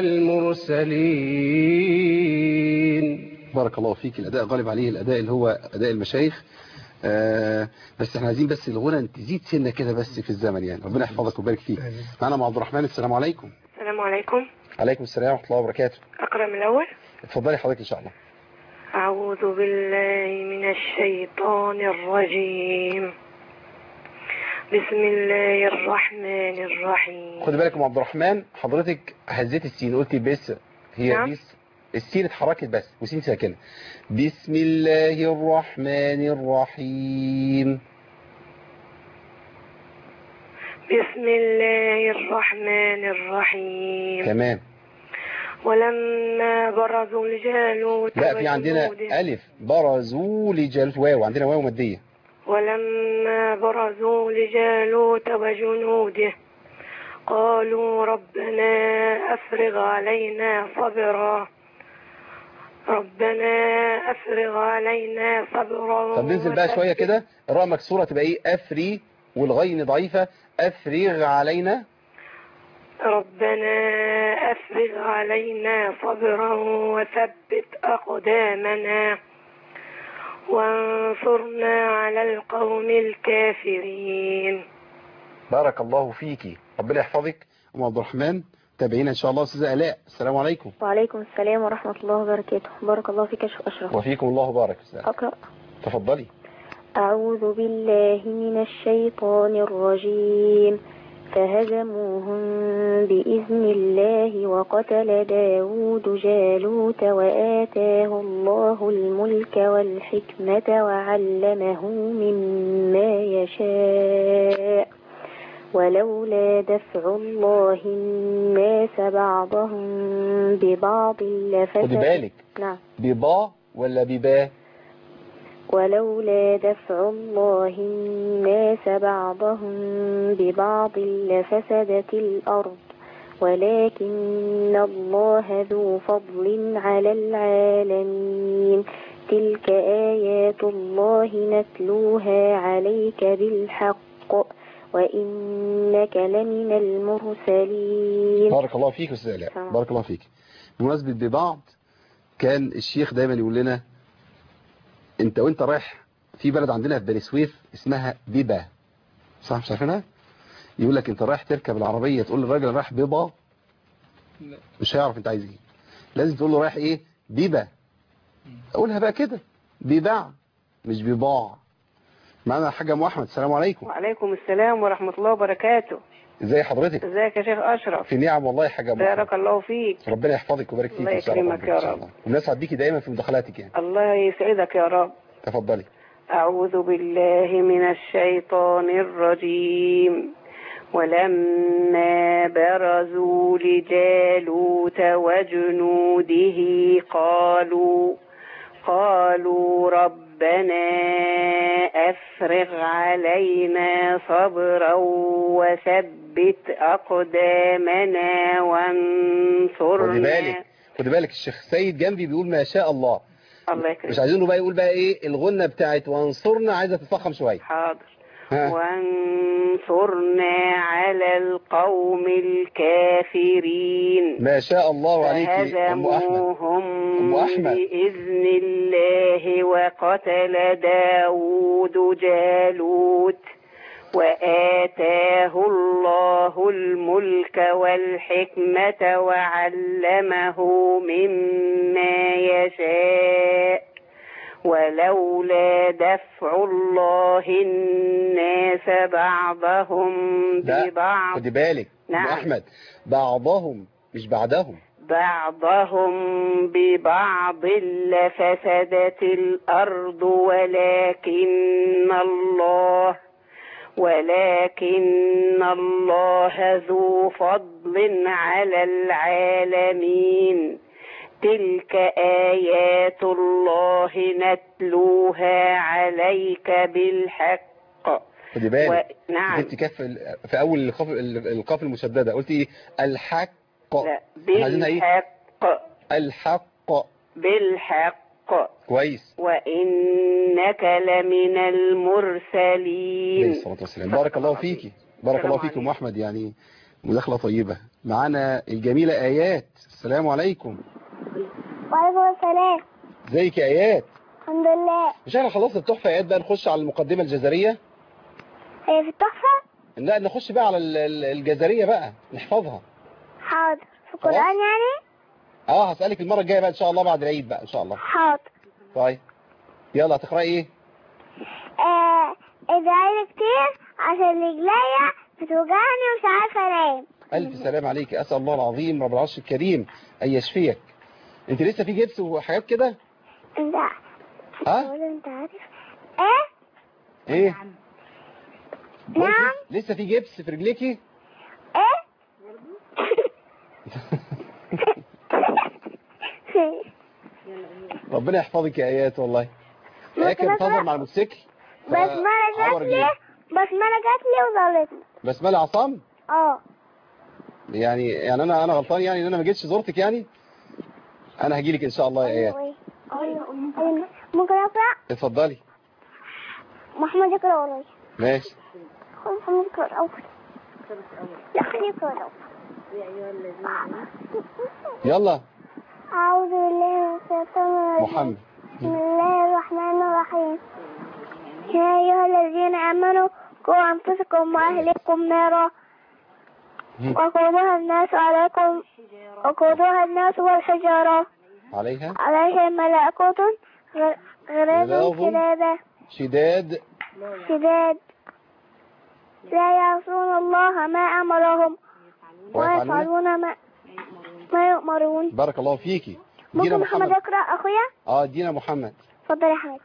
[SPEAKER 10] المرسلين
[SPEAKER 2] بارك الله فيك الأداء غالب عليه الأداء اللي هو أداء المشايخ آه بس احنا عايزين بس الغنى تزيد سنة كده بس في الزمن يعني ربنا يحفظك ويبارك فيك معنا مع عبد الرحمن السلام عليكم
[SPEAKER 7] السلام عليكم
[SPEAKER 2] عليكم السلام ورحمة الله وبركاته
[SPEAKER 7] أقرأ من الأول
[SPEAKER 2] اتفضلي حضرتك إن شاء الله
[SPEAKER 7] أعوذ بالله من الشيطان الرجيم بسم الله الرحمن الرحيم
[SPEAKER 2] خد بالك يا عبد الرحمن حضرتك هزيت السين قلتي بس هي
[SPEAKER 7] نعم.
[SPEAKER 2] بس السين اتحركت بس وسين ساكنة بسم الله الرحمن الرحيم
[SPEAKER 7] بسم الله الرحمن الرحيم
[SPEAKER 2] تمام
[SPEAKER 7] ولما برزوا لجالوت
[SPEAKER 2] لا في عندنا
[SPEAKER 7] وجنوده
[SPEAKER 2] ألف برزوا لجالوت واو عندنا واو مادية
[SPEAKER 7] ولما برزوا لجالوت وجنوده قالوا ربنا أفرغ علينا صبرا ربنا أفرغ علينا صبرا
[SPEAKER 2] طب ننزل بقى شوية كده الراء مكسورة تبقى ايه أفري والغين ضعيفة أفرغ علينا
[SPEAKER 7] ربنا أفرغ علينا صبرا وثبت أقدامنا وانصرنا على القوم الكافرين
[SPEAKER 2] بارك الله فيكي ربنا يحفظك أم عبد الرحمن تابعينا إن شاء الله أستاذة آلاء السلام عليكم
[SPEAKER 8] وعليكم السلام ورحمة الله وبركاته بارك الله فيك يا شيخ أشرف
[SPEAKER 2] وفيكم الله بارك أستاذة آلاء.
[SPEAKER 8] أقرأ
[SPEAKER 2] تفضلي
[SPEAKER 8] أعوذ بالله من الشيطان الرجيم فهزموهم بإذن الله وقتل داود جالوت وآتاه الله الملك والحكمة وعلمه مما يشاء ولولا دفع الله الناس بعضهم ببعض لفسد
[SPEAKER 2] خدي بالك
[SPEAKER 8] نعم
[SPEAKER 2] ببا ولا ببا
[SPEAKER 8] ولولا دفع الله الناس بعضهم ببعض لفسدت الأرض ولكن الله ذو فضل على العالمين تلك آيات الله نتلوها عليك بالحق وإنك لمن المرسلين
[SPEAKER 2] بارك الله فيك أستاذة آلاء
[SPEAKER 8] تمام.
[SPEAKER 2] بارك الله فيك بمناسبة ببعض كان الشيخ دايما يقول لنا انت وانت رايح في بلد عندنا في بني سويف اسمها بيبا صح مش عارفينها يقول لك انت رايح تركب العربية تقول للراجل رايح بيضة مش هيعرف انت عايز ايه لازم تقول له رايح ايه بيبا اقولها بقى كده بيباع مش بيباع معنا الحاج ام احمد السلام عليكم
[SPEAKER 5] وعليكم السلام ورحمة الله وبركاته
[SPEAKER 2] ازي حضرتك
[SPEAKER 5] ازيك يا شيخ أشرف
[SPEAKER 2] في نعم والله يا حاج ام احمد
[SPEAKER 5] بارك الله فيك
[SPEAKER 2] ربنا يحفظك ويبارك فيك
[SPEAKER 5] الله
[SPEAKER 2] إن شاء الله
[SPEAKER 5] يكرمك يا
[SPEAKER 2] إن شاء
[SPEAKER 5] رب.
[SPEAKER 2] الله. ونسعد بيكي دايما في مداخلاتك يعني
[SPEAKER 5] الله يسعدك يا رب
[SPEAKER 2] تفضلي
[SPEAKER 5] أعوذ بالله من الشيطان الرجيم ولما برزوا لجالوت وجنوده قالوا قالوا ربنا أفرغ علينا صبرا وثبت أقدامنا
[SPEAKER 2] خدي
[SPEAKER 5] وانصرنا
[SPEAKER 2] بالك خدي بالك الشيخ سيد جنبي بيقول ما شاء الله
[SPEAKER 5] الله يكرمك
[SPEAKER 2] مش عايزينه بقى يقول بقى ايه الغنة بتاعت وانصرنا عايزة تتفخم شوية
[SPEAKER 5] حاضر
[SPEAKER 2] ها
[SPEAKER 5] وانصرنا على القوم الكافرين
[SPEAKER 2] ما شاء الله عليك ام احمد
[SPEAKER 5] فهزموهم
[SPEAKER 2] أم أحمد.
[SPEAKER 5] بإذن الله وقتل داود جالوت وآتاه الله الملك والحكمة وعلمه مما يشاء ولولا دفع الله الناس بعضهم
[SPEAKER 2] لا
[SPEAKER 5] ببعض
[SPEAKER 2] خدي بالك ام
[SPEAKER 5] نعم.
[SPEAKER 2] احمد بعضهم مش بعدهم
[SPEAKER 5] بعضهم ببعض لفسدت الأرض ولكن الله ولكن الله ذو فضل على العالمين تلك آيات الله نتلوها عليك بالحق
[SPEAKER 2] خدي بالك
[SPEAKER 5] نعم
[SPEAKER 2] انت كف في اول القاف القاف المشددة قلت ايه الحق
[SPEAKER 5] لا
[SPEAKER 2] إحنا عايزينها ايه
[SPEAKER 5] بالحق
[SPEAKER 2] الحق
[SPEAKER 5] بالحق
[SPEAKER 2] كويس
[SPEAKER 5] وإنك لمن
[SPEAKER 2] عليه
[SPEAKER 5] المرسلين
[SPEAKER 2] الصلاة والسلام بارك الله فيكي بارك الله فيكم ام احمد يعني مداخلة طيبة معانا الجميلة ايات السلام عليكم
[SPEAKER 6] وعليكم السلام
[SPEAKER 2] ازيك يا ايات
[SPEAKER 6] الحمد لله
[SPEAKER 2] مش احنا خلصنا التحفة ايات بقى نخش على المقدمة الجزرية
[SPEAKER 6] هي في التحفة
[SPEAKER 2] لا نخش بقى على ال- ال- الجزرية بقى نحفظها
[SPEAKER 6] حاضر في
[SPEAKER 2] خلاص.
[SPEAKER 6] القرآن يعني
[SPEAKER 2] اه هسألك المرة الجاية بقى ان شاء الله بعد العيد بقى ان شاء الله
[SPEAKER 6] حاضر
[SPEAKER 2] طيب يلا هتقرأي ايه
[SPEAKER 6] آه ادعي كتير عشان رجليا بتوجعني ومش عارفة انام
[SPEAKER 2] الف سلام عليك اسأل الله العظيم رب العرش الكريم ان يشفيك انت لسه في جبس وحاجات كده
[SPEAKER 6] انت
[SPEAKER 2] ها
[SPEAKER 6] تقول انت عارف ايه
[SPEAKER 2] ايه
[SPEAKER 6] نعم
[SPEAKER 2] لسه في جبس في رجليكي
[SPEAKER 6] ايه
[SPEAKER 2] ربنا يحفظك يا ايات والله ايات كانت بتهزر مع الموتوسيكل
[SPEAKER 6] بسملة جات
[SPEAKER 2] عبر
[SPEAKER 6] لي
[SPEAKER 2] جديد.
[SPEAKER 6] بسملة جات لي وضلتني
[SPEAKER 2] بسمله عصام
[SPEAKER 6] اه
[SPEAKER 2] يعني يعني انا انا غلطان يعني ان انا ما جيتش زرتك يعني انا هجي لك ان شاء الله يا ايات
[SPEAKER 6] أيوة. أيوة. ممكن اقرا
[SPEAKER 2] اتفضلي
[SPEAKER 6] محمد يقرا ورايا
[SPEAKER 2] ماشي
[SPEAKER 6] خد محمد يقرا الاول لا خليه يقرا الاول
[SPEAKER 2] يلا
[SPEAKER 6] أعوذ بالله من الشيطان الرجيم
[SPEAKER 2] محمد
[SPEAKER 6] بسم الله الرحمن الرحيم يا أيها الذين آمنوا قوا أنفسكم وأهلكم نارا وقودها الناس عليكم وقودها الناس والحجارة
[SPEAKER 2] عليها
[SPEAKER 6] عليها ملائكة غ- غلاظ
[SPEAKER 2] غلاظ.
[SPEAKER 6] شدادة
[SPEAKER 2] شداد
[SPEAKER 6] شداد لا يعصون الله ما أمرهم
[SPEAKER 2] ويفعلون
[SPEAKER 6] ويفعلون ما ما يؤمرون
[SPEAKER 2] بارك الله فيكي دينا
[SPEAKER 6] ممكن محمد
[SPEAKER 2] محمد
[SPEAKER 6] يقرأ أخويا
[SPEAKER 2] اه دينا محمد
[SPEAKER 6] اتفضل يا حمد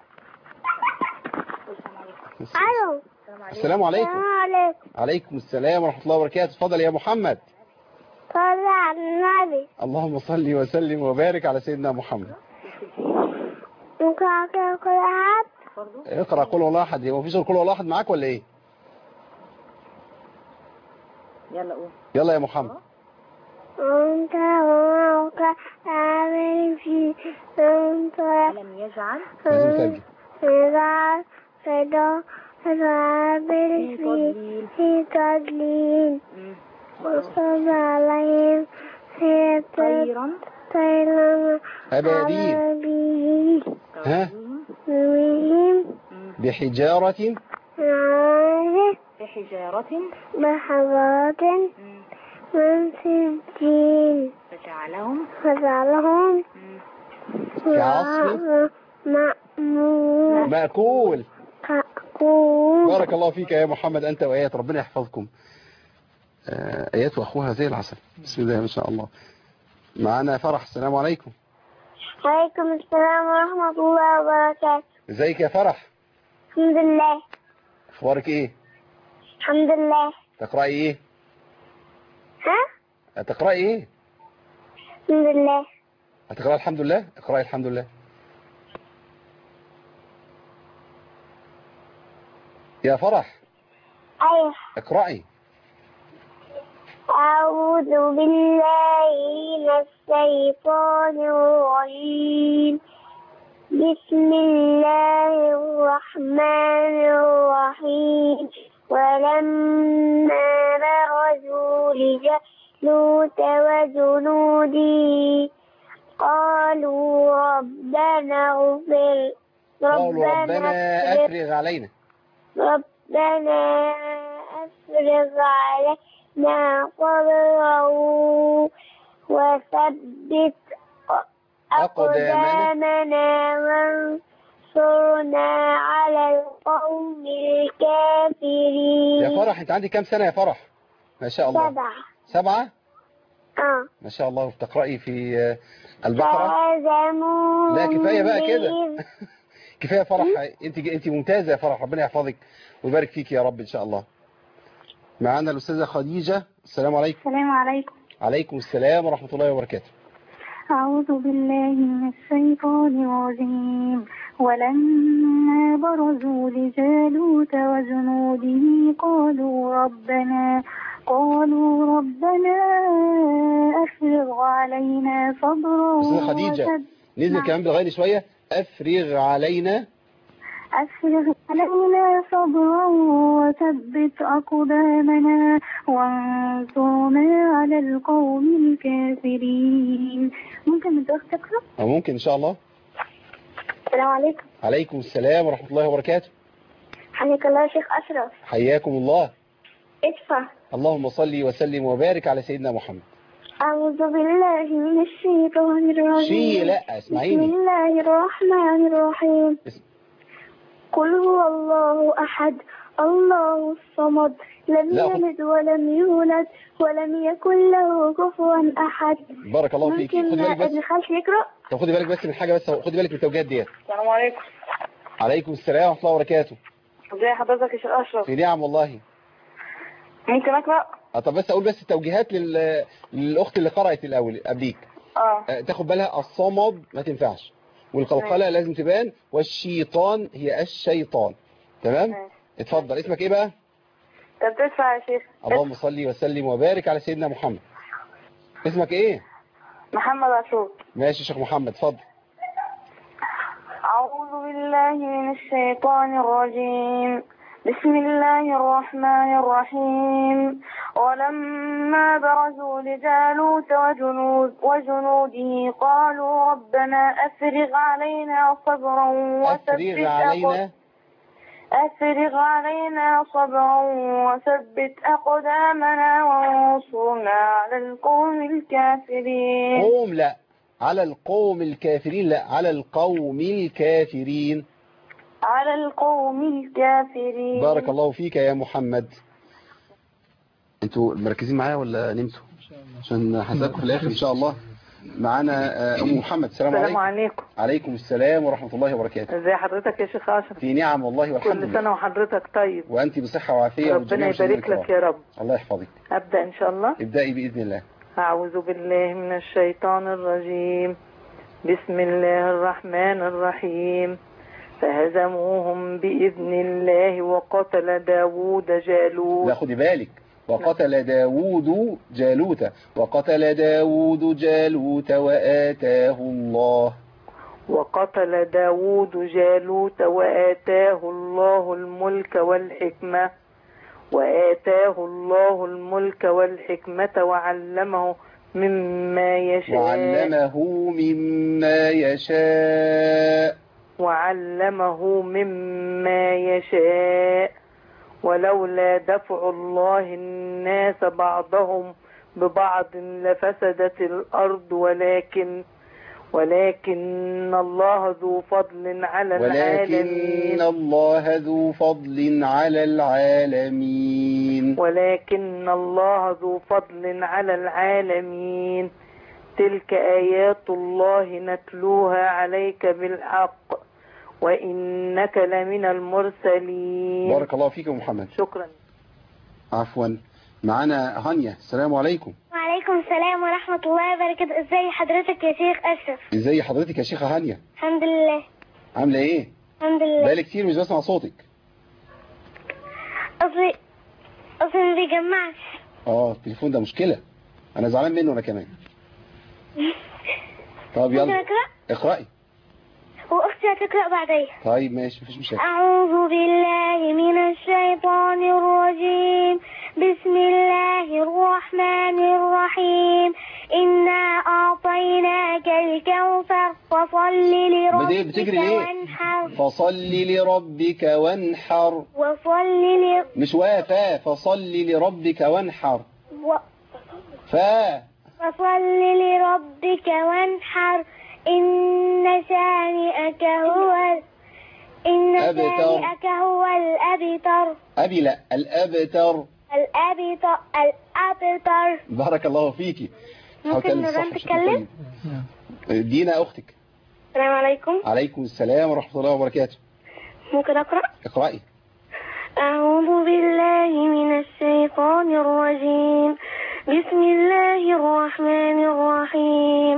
[SPEAKER 6] ألو
[SPEAKER 2] السلام عليكم
[SPEAKER 6] السلام عليكم
[SPEAKER 2] عليكم السلام ورحمة الله وبركاته اتفضل يا محمد
[SPEAKER 6] صلى على النبي
[SPEAKER 2] اللهم صل وسلم وبارك على سيدنا محمد
[SPEAKER 6] ممكن أقرأ كل أحد
[SPEAKER 2] اقرا قول والله احد هو مفيش غير قول والله احد معاك ولا ايه
[SPEAKER 9] يلا قول
[SPEAKER 2] يلا يا محمد
[SPEAKER 6] أنت ومعك عامل في أنت
[SPEAKER 9] لم يجعل
[SPEAKER 2] لازم نسجل
[SPEAKER 6] يجعل صدا عامل في في تدليل وصب عليهم في
[SPEAKER 9] خيرا
[SPEAKER 6] طيرا
[SPEAKER 2] أبابيل
[SPEAKER 6] أبابيل
[SPEAKER 2] ها
[SPEAKER 6] بهم
[SPEAKER 2] بحجارة
[SPEAKER 6] عارف
[SPEAKER 9] بحجارة
[SPEAKER 6] بحضارة من سجين
[SPEAKER 9] فجعلهم
[SPEAKER 6] فجعلهم
[SPEAKER 2] كعصف
[SPEAKER 6] مأمور
[SPEAKER 2] مأكول
[SPEAKER 6] كأكون
[SPEAKER 2] بارك الله فيك يا محمد أنت وآيات ربنا يحفظكم آه، آيات وأخوها زي العسل بسم الله ما شاء الله معنا فرح السلام عليكم
[SPEAKER 6] عليكم السلام ورحمة الله وبركاته
[SPEAKER 2] ازيك يا فرح
[SPEAKER 6] الحمد لله
[SPEAKER 2] اخبارك ايه
[SPEAKER 6] الحمد لله
[SPEAKER 2] تقرأي ايه
[SPEAKER 6] ها
[SPEAKER 2] هتقرأي ايه
[SPEAKER 6] الحمد لله
[SPEAKER 2] هتقرأي الحمد لله اقرأي الحمد لله يا فرح
[SPEAKER 6] أيوه
[SPEAKER 2] اقرأي
[SPEAKER 6] أعوذ بالله من الشيطان الرجيم بسم الله الرحمن الرحيم ولما برزوا لجالوت وجنوده قالوا ربنا اغفر
[SPEAKER 2] قالوا ربنا
[SPEAKER 6] اغفر
[SPEAKER 2] افرغ علينا
[SPEAKER 6] ربنا أفرغ علينا صبرا وثبت أقدامنا وانصرنا على القوم الكافرين
[SPEAKER 2] يا فرح انت عندك كام سنة يا فرح ما شاء الله
[SPEAKER 6] سبعة
[SPEAKER 2] سبعة
[SPEAKER 6] اه
[SPEAKER 2] ما شاء الله بتقرأي في آه، البقرة
[SPEAKER 6] فهزموا
[SPEAKER 2] لا كفاية بقى كده كفاية فرح انت انت ممتازة يا فرح ربنا يحفظك ويبارك فيك يا رب ان شاء الله معانا الأستاذة خديجة السلام عليكم
[SPEAKER 5] السلام عليكم
[SPEAKER 2] عليكم السلام ورحمة الله وبركاته
[SPEAKER 5] أعوذ بالله من الشيطان الرجيم ولما برزوا لجالوت وجنوده قالوا ربنا قالوا ربنا أفرغ علينا صبرا
[SPEAKER 2] أستاذة خديجة
[SPEAKER 5] وثب-
[SPEAKER 2] نزل
[SPEAKER 5] نعم.
[SPEAKER 2] كمان بالغير شوية أفرغ علينا
[SPEAKER 5] أفرغ علينا صبرا وثبت أقدامنا وانصرنا على القوم الكافرين ممكن من أخت تقرأ؟
[SPEAKER 2] أو ممكن إن شاء الله
[SPEAKER 6] السلام عليكم
[SPEAKER 2] عليكم السلام ورحمة الله وبركاته
[SPEAKER 6] حياك الله يا شيخ أشرف
[SPEAKER 2] حياكم الله
[SPEAKER 6] ادفع
[SPEAKER 2] اللهم صل وسلم وبارك على سيدنا محمد
[SPEAKER 6] أعوذ بالله من الشيطان الرجيم
[SPEAKER 2] شي لا
[SPEAKER 6] بسم
[SPEAKER 2] اسمعيني
[SPEAKER 6] الله الرحمن الرحيم
[SPEAKER 2] بسم-
[SPEAKER 6] قل هو الله أحد الله الصمد لم
[SPEAKER 2] لا، خد-
[SPEAKER 6] يلد ولم يولد ولم يكن له كفوا أحد
[SPEAKER 2] بارك الله فيك
[SPEAKER 6] ممكن
[SPEAKER 2] خدي بالك بس
[SPEAKER 6] ابن خالتي يقرأ
[SPEAKER 2] طب خدي بالك بس من حاجة بس خدي بالك من التوجيهات ديت
[SPEAKER 7] السلام عليكم
[SPEAKER 2] عليكم السلام ورحمة الله وبركاته
[SPEAKER 7] ازي حضرتك يا شيخ اشرف
[SPEAKER 2] في نعم والله
[SPEAKER 7] ممكن اقرا
[SPEAKER 2] آه، طب بس اقول بس التوجيهات لل... للاخت اللي قرأت الاول قبليك
[SPEAKER 7] اه
[SPEAKER 2] آه، تاخد بالها الصمد ما تنفعش والقلقلة لازم تبان والشيطان هي الشيطان تمام
[SPEAKER 7] ماشي.
[SPEAKER 2] اتفضل اسمك ايه بقى
[SPEAKER 7] طب تدفع يا شيخ
[SPEAKER 2] اللهم صل وسلم وبارك على سيدنا محمد اسمك ايه
[SPEAKER 7] محمد عاشور
[SPEAKER 2] ماشي يا شيخ محمد اتفضل
[SPEAKER 7] أعوذ بالله من الشيطان الرجيم بسم الله الرحمن الرحيم ولما برزوا لجالوت وجنود وجنوده قالوا ربنا أفرغ علينا صبرا
[SPEAKER 2] افرغ
[SPEAKER 7] وثبت
[SPEAKER 2] علينا
[SPEAKER 7] أفرغ علينا صبرا وثبت أقدامنا وانصرنا على القوم الكافرين
[SPEAKER 2] قوم لا على القوم الكافرين لا على القوم الكافرين
[SPEAKER 7] على القوم الكافرين
[SPEAKER 2] بارك الله فيك يا محمد انتوا مركزين معايا ولا نمتوا عشان هسألكم في الاخر ان شاء الله معانا آه، ام محمد السلام
[SPEAKER 5] السلام
[SPEAKER 2] عليكم
[SPEAKER 5] عليكم
[SPEAKER 2] عليكم السلام ورحمة الله وبركاته
[SPEAKER 5] ازي حضرتك يا شيخ اشرف
[SPEAKER 2] في نعم والله والحمد
[SPEAKER 5] كل
[SPEAKER 2] لله
[SPEAKER 5] سنة وحضرتك طيب
[SPEAKER 2] وانت بصحة وعافية
[SPEAKER 5] ربنا
[SPEAKER 2] والجميع
[SPEAKER 5] يبارك لك يا رب
[SPEAKER 2] الله يحفظك
[SPEAKER 5] أبدأ إن شاء الله
[SPEAKER 2] ابدأي بإذن الله
[SPEAKER 5] أعوذ بالله من الشيطان الرجيم بسم الله الرحمن الرحيم فهزموهم بإذن الله وقتل داود
[SPEAKER 2] لا
[SPEAKER 5] جالوت
[SPEAKER 2] خدي بالك وقتل داود جالوت وقتل داود جالوت وآتاه الله
[SPEAKER 5] وقتل داود جالوت وآتاه الله الملك والحكمة وآتاه الله الملك والحكمة وعلمه مما يشاء
[SPEAKER 2] وعلمه مما يشاء
[SPEAKER 5] وعلمه مما يشاء ولولا دفع الله الناس بعضهم ببعض لفسدت الأرض ولكن ولكن الله ذو فضل على
[SPEAKER 2] ولكن
[SPEAKER 5] العالمين
[SPEAKER 2] الله ذو فضل على العالمين
[SPEAKER 5] ولكن الله ذو فضل على العالمين تلك آيات الله نتلوها عليك بالحق وإنك لمن المرسلين
[SPEAKER 2] بارك الله فيك يا محمد
[SPEAKER 5] شكرا
[SPEAKER 2] عفوا معنا هانيا السلام عليكم
[SPEAKER 6] وعليكم السلام ورحمة الله وبركاته ازي حضرتك يا شيخ أشرف
[SPEAKER 2] ازي حضرتك يا شيخة هانيا
[SPEAKER 6] الحمد لله
[SPEAKER 2] عاملة ايه
[SPEAKER 6] الحمد لله
[SPEAKER 2] بقالي كتير مش بسمع صوتك
[SPEAKER 6] أصلي أصلي ما بيجمعش
[SPEAKER 2] اه التليفون ده مشكلة انا زعلان منه انا كمان طب
[SPEAKER 6] ممكن
[SPEAKER 2] يلا
[SPEAKER 6] أقرأ
[SPEAKER 2] اقرأي
[SPEAKER 6] وأختي هتقرأ بعدين
[SPEAKER 2] طيب ماشي مفيش مشاكل
[SPEAKER 6] أعوذ بالله من الشيطان الرجيم بسم الله الرحمن الرحيم إنا أعطيناك الكوثر فصل
[SPEAKER 2] بدي-
[SPEAKER 6] لربك
[SPEAKER 2] بتجري ليه
[SPEAKER 6] وانحر
[SPEAKER 2] فصل لربك وانحر
[SPEAKER 6] وصل ل...
[SPEAKER 2] مش وافا فصل لربك وانحر
[SPEAKER 6] و...
[SPEAKER 2] فا
[SPEAKER 6] فصل لربك وانحر إن شانئك هو ال- إن
[SPEAKER 2] أبتر.
[SPEAKER 6] شانئك هو الأبتر
[SPEAKER 2] أبي لا الأبتر
[SPEAKER 6] الأبتر الأبتر
[SPEAKER 2] بارك الله فيكي
[SPEAKER 6] ممكن
[SPEAKER 2] حاول
[SPEAKER 6] نوران
[SPEAKER 2] الصح بشكل
[SPEAKER 6] تتكلم؟
[SPEAKER 2] طيب. دينا أختك
[SPEAKER 7] السلام عليكم
[SPEAKER 2] عليكم السلام ورحمة الله وبركاته
[SPEAKER 7] ممكن أقرأ
[SPEAKER 2] اقرأي
[SPEAKER 7] أعوذ بالله من الشيطان الرجيم بسم الله الرحمن الرحيم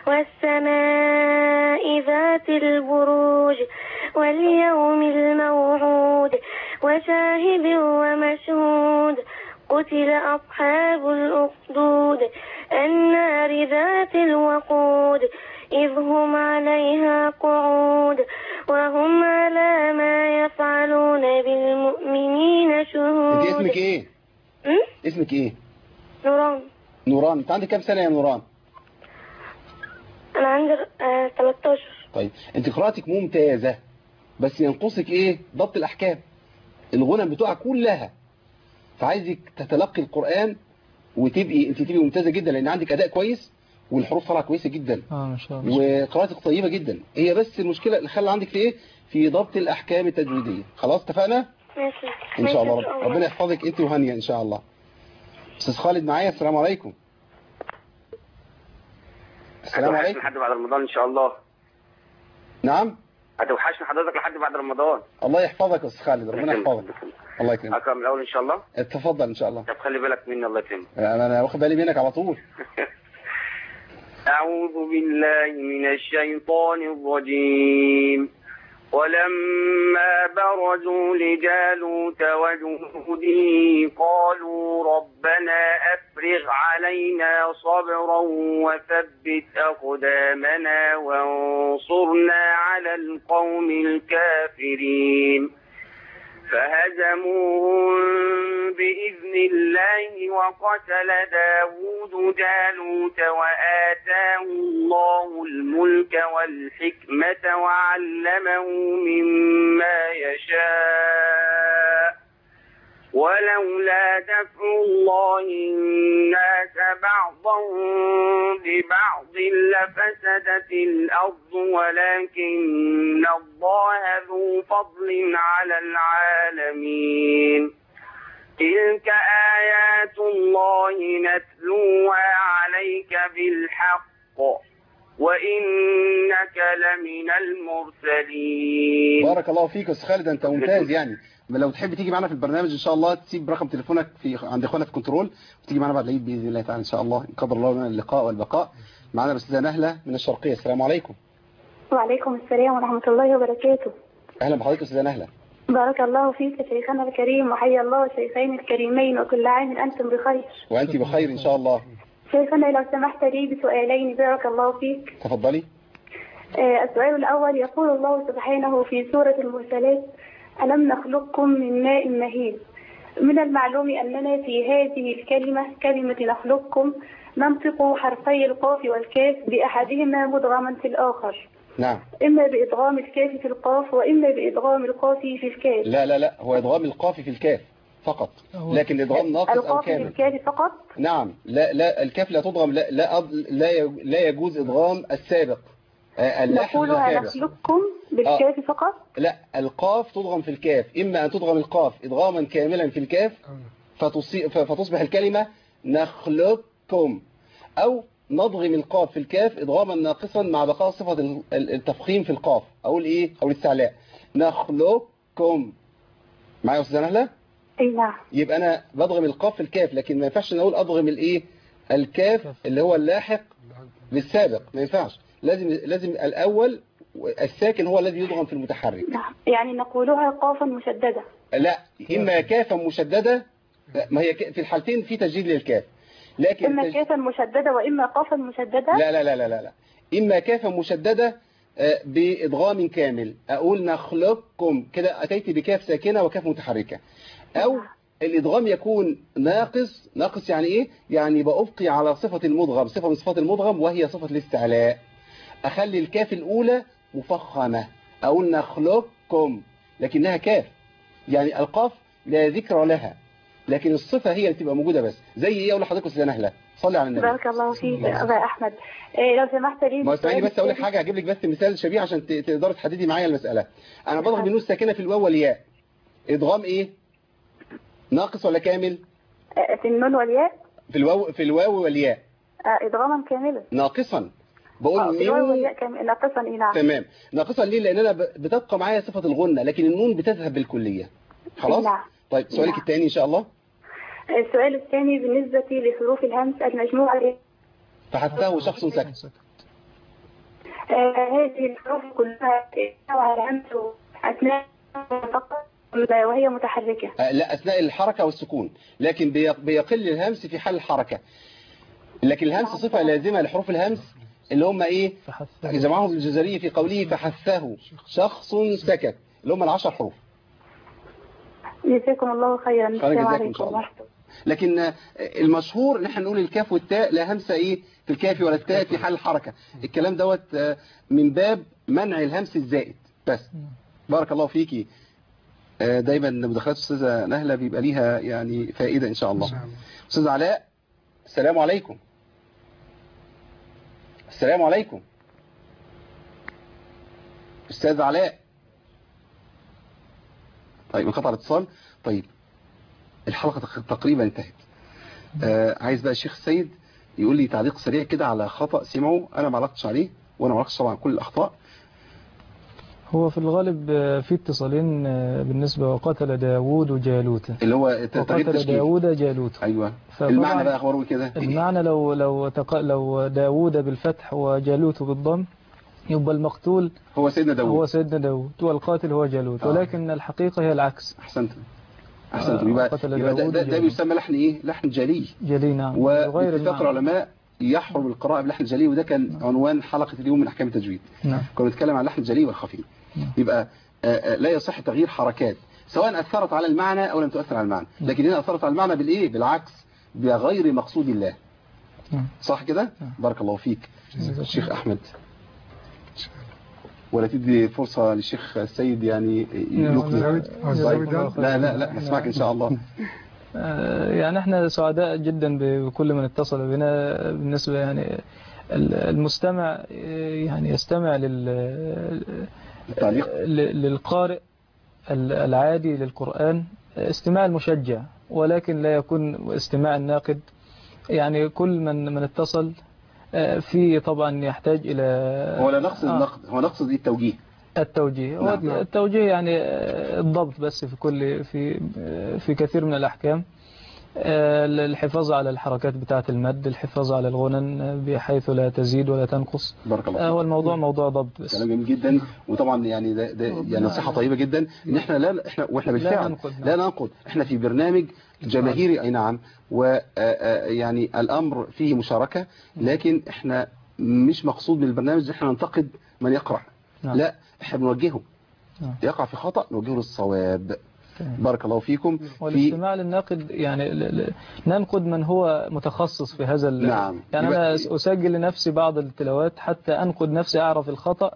[SPEAKER 7] والسماء ذات البروج واليوم الموعود وشاهد ومشهود قتل أصحاب الأخدود النار ذات الوقود إذ هم عليها قعود وهم على ما يفعلون بالمؤمنين شهود
[SPEAKER 2] انت اسمك ايه
[SPEAKER 7] م?
[SPEAKER 2] اسمك ايه
[SPEAKER 7] نوران
[SPEAKER 2] نوران انت عندك كام سنة يا نوران
[SPEAKER 7] أنا عندي آه 13
[SPEAKER 2] طيب انت قراءتك ممتازة بس ينقصك ايه ضبط الاحكام الغنم بتوعك كلها فعايزك تتلقي القرآن وتبقي انت تبقي ممتازة جدا لان عندك اداء كويس والحروف طالعه كويسة جدا
[SPEAKER 3] اه ما شاء الله
[SPEAKER 2] وقراءتك طيبة جدا هي بس المشكلة اللي خلى عندك في ايه في ضبط الاحكام التجويدية خلاص اتفقنا
[SPEAKER 7] ماشي
[SPEAKER 2] ان شاء الله
[SPEAKER 7] ماشي،
[SPEAKER 2] رب. ربنا يحفظك انت وهانيا ان شاء الله استاذ خالد معايا السلام عليكم السلام
[SPEAKER 11] هتوحشني
[SPEAKER 2] عليكم
[SPEAKER 11] لحد بعد رمضان ان شاء الله
[SPEAKER 2] نعم
[SPEAKER 11] هتوحشني حضرتك لحد بعد رمضان
[SPEAKER 2] الله يحفظك يا استاذ خالد ربنا يحفظك الله يكرمك
[SPEAKER 11] اكرم الاول ان شاء الله
[SPEAKER 2] اتفضل ان شاء الله
[SPEAKER 11] طب خلي بالك مني الله يكرمك
[SPEAKER 2] انا أنا واخد بالي منك على طول
[SPEAKER 11] أعوذ بالله من الشيطان الرجيم ولما برزوا لجالوت وجنوده قالوا ربنا أفرغ علينا صبرا وثبت أقدامنا وانصرنا على القوم الكافرين فهزموهم بإذن الله وقتل داود جالوت وآتاه الله الملك والحكمة وعلمه مما يشاء ولولا دفع الله الناس بعضهم ببعض لفسدت الأرض ولكن الله ذو فضل على العالمين تلك آيات الله نتلوها عليك بالحق وإنك لمن المرسلين
[SPEAKER 2] بارك الله فيك يا استاذ خالد انت ممتاز يعني لو تحب تيجي معنا في البرنامج ان شاء الله تسيب رقم تليفونك في عند اخوانا في كنترول وتيجي معنا بعد العيد باذن الله تعالى ان شاء الله ان قدر الله لنا اللقاء والبقاء معنا الاستاذه نهله من الشرقيه السلام عليكم
[SPEAKER 7] وعليكم السلام ورحمة الله وبركاته
[SPEAKER 2] اهلا بحضرتك استاذه نهله
[SPEAKER 7] بارك الله فيك يا شيخنا الكريم وحيا الله الشيخين الكريمين وكل عام أنتم بخير
[SPEAKER 2] وانت بخير ان شاء الله
[SPEAKER 7] شيخنا لو سمحت لي بسؤالين بارك الله فيك
[SPEAKER 2] تفضلي
[SPEAKER 7] آه، السؤال الأول يقول الله سبحانه في سورة المرسلات ألم نخلقكم من ماء مهين من المعلوم أننا في هذه الكلمة كلمة نخلقكم ننطق حرفي القاف والكاف بأحدهما مدغما في الآخر
[SPEAKER 2] نعم
[SPEAKER 7] إما بإدغام الكاف في القاف وإما بإدغام القاف في الكاف
[SPEAKER 2] لا لا لا هو ادغام القاف في الكاف فقط لكن ادغام ناقص او
[SPEAKER 7] القاف في
[SPEAKER 2] كامل
[SPEAKER 7] الكاف فقط
[SPEAKER 2] نعم لا لا الكاف لا تضغم لا لا أض- لا ي- لا يجوز ادغام السابق آه، اللاحق
[SPEAKER 7] نقولها
[SPEAKER 2] للسابق
[SPEAKER 7] نخلقكم بالكاف فقط
[SPEAKER 2] لا القاف تضغم في الكاف إما أن تضغم القاف إضغاما كاملا في الكاف فتصي... ف- فتصبح الكلمة نخلقكم أو نضغم القاف في الكاف إضغاما ناقصا مع بقاء صفة ال- ال- التفخيم في القاف أو الإيه أو الاستعلاء نخلقكم معايا يا أستاذة نهلة
[SPEAKER 7] أي نعم
[SPEAKER 2] يبقى أنا بضغم القاف في الكاف لكن ما ينفعش نقول أضغم الإيه الكاف اللي هو اللاحق بالسابق ما ينفعش لازم لازم الأول الساكن هو الذي يضغم في المتحرك
[SPEAKER 7] نعم يعني نقولها قافا مشددة
[SPEAKER 2] لا إما كافا مشددة ما هي ك- في الحالتين في تجديد للكاف لكن
[SPEAKER 7] إما
[SPEAKER 2] التج-
[SPEAKER 7] كافا مشددة وإما قافا مشددة
[SPEAKER 2] لا لا لا لا لا لا إما كافا مشددة آه، بإدغام كامل أقول نخلقكم كده أتيت بكاف ساكنة وكاف متحركة أو الإدغام يكون ناقص ناقص يعني إيه؟ يعني بأبقي على صفة المدغم صفة من صفات المدغم وهي صفة الاستعلاء أخلي الكاف الأولى مفخمة أقول نخلقكم لكنها كاف يعني القاف لا ذكر لها لكن الصفة هي اللي تبقى موجودة بس زي إيه أقول لحضرتك أستاذ نهلة صلي على النبي
[SPEAKER 7] بارك الله فيك يا أبا أحمد إيه لو سمحت لي
[SPEAKER 2] ما اسمعيني
[SPEAKER 7] بسؤال
[SPEAKER 2] بس اقول لك
[SPEAKER 7] الثاني.
[SPEAKER 2] حاجه هجيب لك بس مثال شبيه عشان ت- تقدري تحددي معايا المساله انا بضغم النون الساكنه في الواو والياء ادغام ايه ناقص ولا كامل
[SPEAKER 7] آه، في النون والياء
[SPEAKER 2] في الواو في الواو والياء
[SPEAKER 7] آه، إدغاما كاملا
[SPEAKER 2] ناقصا
[SPEAKER 7] آه،
[SPEAKER 2] بقول
[SPEAKER 7] في الواو
[SPEAKER 2] ميو
[SPEAKER 7] والياء كامل ناقصا إيه نعم
[SPEAKER 2] تمام ناقصا ليه لان انا ب- بتبقى معايا صفه الغنه لكن النون بتذهب بالكليه خلاص
[SPEAKER 7] نعم.
[SPEAKER 2] طيب سؤالك
[SPEAKER 7] نعم.
[SPEAKER 2] الثاني ان شاء الله
[SPEAKER 7] السؤال الثاني بالنسبة لحروف الهمس المجموعة
[SPEAKER 2] فحثاه شخص سكت
[SPEAKER 7] آه، هذه الحروف كلها تجمع الهمس أثناء فقط وهي متحركة
[SPEAKER 2] آه، لا اثناء الحركه والسكون لكن بي- بيقل الهمس في حال الحركه لكن الهمس صفه لازمه لحروف الهمس اللي هم ايه جمعهم الجزري في قوله فحثه شخص سكت اللي هم العشر حروف
[SPEAKER 7] جزاكم الله خيرا
[SPEAKER 2] خير
[SPEAKER 7] السلام
[SPEAKER 2] جزاكم إن
[SPEAKER 7] عليكم
[SPEAKER 2] شاء الله.
[SPEAKER 7] ورحمة الله
[SPEAKER 2] لكن آه، المشهور ان احنا نقول الكاف والتاء لا همسه ايه في الكاف ولا التاء في حال الحركه الكلام دوت آه، من باب منع الهمس الزائد بس بارك الله فيكي آه، دايما مداخلات استاذه نهله بيبقى ليها يعني فائده ان شاء الله استاذ علاء السلام عليكم السلام عليكم استاذ علاء طيب انقطع الاتصال طيب الحلقة تق- تقريبا انتهت آه عايز بقى الشيخ السيد يقول لي تعليق سريع كده على خطأ سمعه انا ما علقتش عليه وانا ما علقتش طبعا على كل الاخطاء
[SPEAKER 3] هو في الغالب آه، في اتصالين آه، بالنسبة وقتل داوود جالوت
[SPEAKER 2] اللي هو تغيير
[SPEAKER 3] وقتل
[SPEAKER 2] تشكيل
[SPEAKER 3] داوود جالوت
[SPEAKER 2] ايوه
[SPEAKER 3] فطبعاً
[SPEAKER 2] المعنى بقى اخباره كده
[SPEAKER 3] المعنى لو لو تق... لو داوود بالفتح وجالوت بالضم يبقى المقتول
[SPEAKER 2] هو سيدنا داوود
[SPEAKER 3] هو سيدنا داوود والقاتل هو جالوت
[SPEAKER 2] آه.
[SPEAKER 3] ولكن الحقيقة هي العكس
[SPEAKER 2] احسنت احسنت
[SPEAKER 3] آه،
[SPEAKER 2] يبقى,
[SPEAKER 3] قتل
[SPEAKER 2] يبقى ده,
[SPEAKER 3] داوود
[SPEAKER 2] ده, ده
[SPEAKER 3] جالوت.
[SPEAKER 2] بيسمى لحن ايه لحن جلي
[SPEAKER 3] جلي نعم غير
[SPEAKER 2] وباتفاق
[SPEAKER 3] المعنى.
[SPEAKER 2] العلماء يحرم القراءة بلحن الجلي وده كان عنوان حلقة اليوم من أحكام التجويد
[SPEAKER 3] نعم
[SPEAKER 2] كنا بنتكلم عن اللحن الجلي والخفي يبقى آه، آه، لا يصح تغيير حركات سواء أثرت على المعنى أو لم تؤثر على المعنى لكن هنا أثرت على المعنى بالإيه بالعكس بغير مقصود الله
[SPEAKER 3] نعم.
[SPEAKER 2] صح كده بارك الله فيك الشيخ أحمد ولا تدي فرصة للشيخ السيد يعني يلقي طيب. لا لا لا نسمعك إن شاء الله
[SPEAKER 3] آه، يعني احنا سعداء جدا بكل من اتصل بنا بالنسبة يعني ال- المستمع آه، يعني يستمع لل
[SPEAKER 2] التعليق
[SPEAKER 3] ل- للقارئ ال- العادي للقرآن استماع المشجع ولكن لا يكون استماع الناقد يعني كل من من اتصل آه، في طبعا يحتاج إلى
[SPEAKER 2] هو لا نقصد
[SPEAKER 3] آه.
[SPEAKER 2] النقد هو نقصد التوجيه
[SPEAKER 3] التوجيه هو
[SPEAKER 2] نعم.
[SPEAKER 3] التوجيه يعني آه، الضبط بس في كل في آه، في كثير من الأحكام آه، الحفاظ على الحركات بتاعة المد الحفاظ على الغنن آه، بحيث لا تزيد ولا تنقص
[SPEAKER 2] بارك الله
[SPEAKER 3] آه، هو الموضوع موضوع ضبط بس
[SPEAKER 2] كلام جميل جدا وطبعا يعني ده, ده يعني نصيحه طيبه جدا ان احنا لا احنا واحنا
[SPEAKER 3] لا
[SPEAKER 2] بالفعل
[SPEAKER 3] ننقد، نعم.
[SPEAKER 2] لا ننقد احنا في برنامج جماهيري اي نعم ويعني الامر فيه مشاركه لكن احنا مش مقصود من البرنامج ان احنا ننتقد من يقرا
[SPEAKER 3] نعم.
[SPEAKER 2] لا احنا بنوجهه
[SPEAKER 3] نعم.
[SPEAKER 2] يقع في خطا نوجهه للصواب
[SPEAKER 3] تمام.
[SPEAKER 2] بارك الله فيكم في
[SPEAKER 3] والاستماع للناقد يعني ل- ل- ننقد من هو متخصص في هذا ال-
[SPEAKER 2] نعم.
[SPEAKER 3] يعني
[SPEAKER 2] يبقى-
[SPEAKER 3] أنا أسجل لنفسي بعض التلاوات حتى أنقد نفسي أعرف الخطأ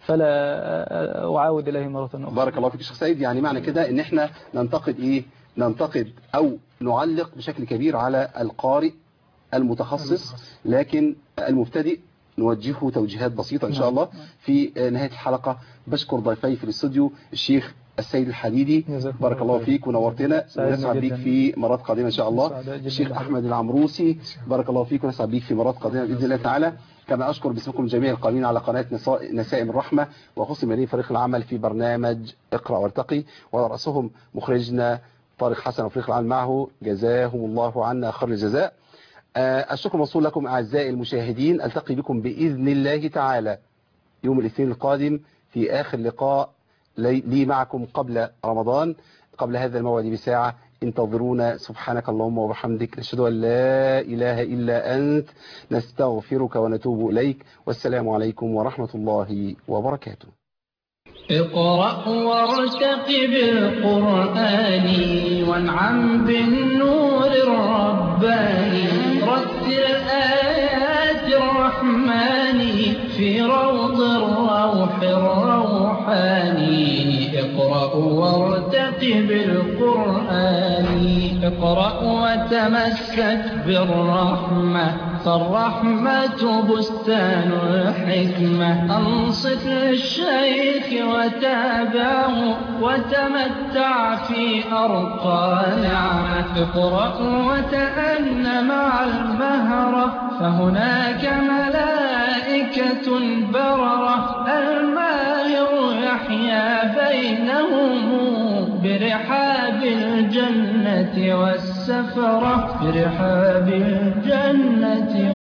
[SPEAKER 3] فلا أعاود إليه مرة أخرى
[SPEAKER 2] بارك الله فيك يا شيخ سيد يعني معنى كده ان احنا ننتقد ايه ننتقد او نعلق بشكل كبير على القارئ المتخصص لكن المبتدئ نوجهه توجيهات بسيطة ان شاء
[SPEAKER 3] نعم.
[SPEAKER 2] الله في نهاية الحلقة بشكر ضيفي في الاستوديو الشيخ السيد الحديدي
[SPEAKER 3] جزاكم
[SPEAKER 2] بارك الله
[SPEAKER 3] خير.
[SPEAKER 2] فيك ونورتنا
[SPEAKER 3] سعدنا
[SPEAKER 2] ونسعد بيك
[SPEAKER 3] جداً.
[SPEAKER 2] في مرات قادمة ان شاء الله
[SPEAKER 3] سعداء جداً
[SPEAKER 2] الشيخ
[SPEAKER 3] بحضرتك.
[SPEAKER 2] احمد العمروسي بارك الله فيك ونسعد بيك في مرات قادمة باذن الله تعالى كما اشكر باسمكم جميع القائمين على قناة نساء- نسائم الرحمة وخصم من فريق العمل في برنامج اقرأ وارتقي وعلى رأسهم مخرجنا طارق حسن وفريق العمل معه جزاهم الله عنا خير الجزاء آه، الشكر موصول لكم أعزائي المشاهدين ألتقي بكم بإذن الله تعالى يوم الاثنين القادم في آخر لقاء لي لي معكم قبل رمضان قبل هذا الموعد بساعة انتظرونا سبحانك اللهم وبحمدك نشهد أن لا إله إلا أنت نستغفرك ونتوب إليك والسلام عليكم ورحمة الله وبركاته
[SPEAKER 12] اقرأ وارتقب القرآن وانعم بالنور الرباني رتل آيات الرحمن في روض الروح الروحاني اقرأ وارتقب القرآن اقرأ وتمسك بالرحمة فالرحمة بستان الحكمة أنصت للشيخ وتابعه وتمتع في أرقى نعمة اقرأ وتأن مع المهرة فهناك ملائكة بررة الماهر يحيا بينهم برحاب الجنة والسفرة برحاب الجنة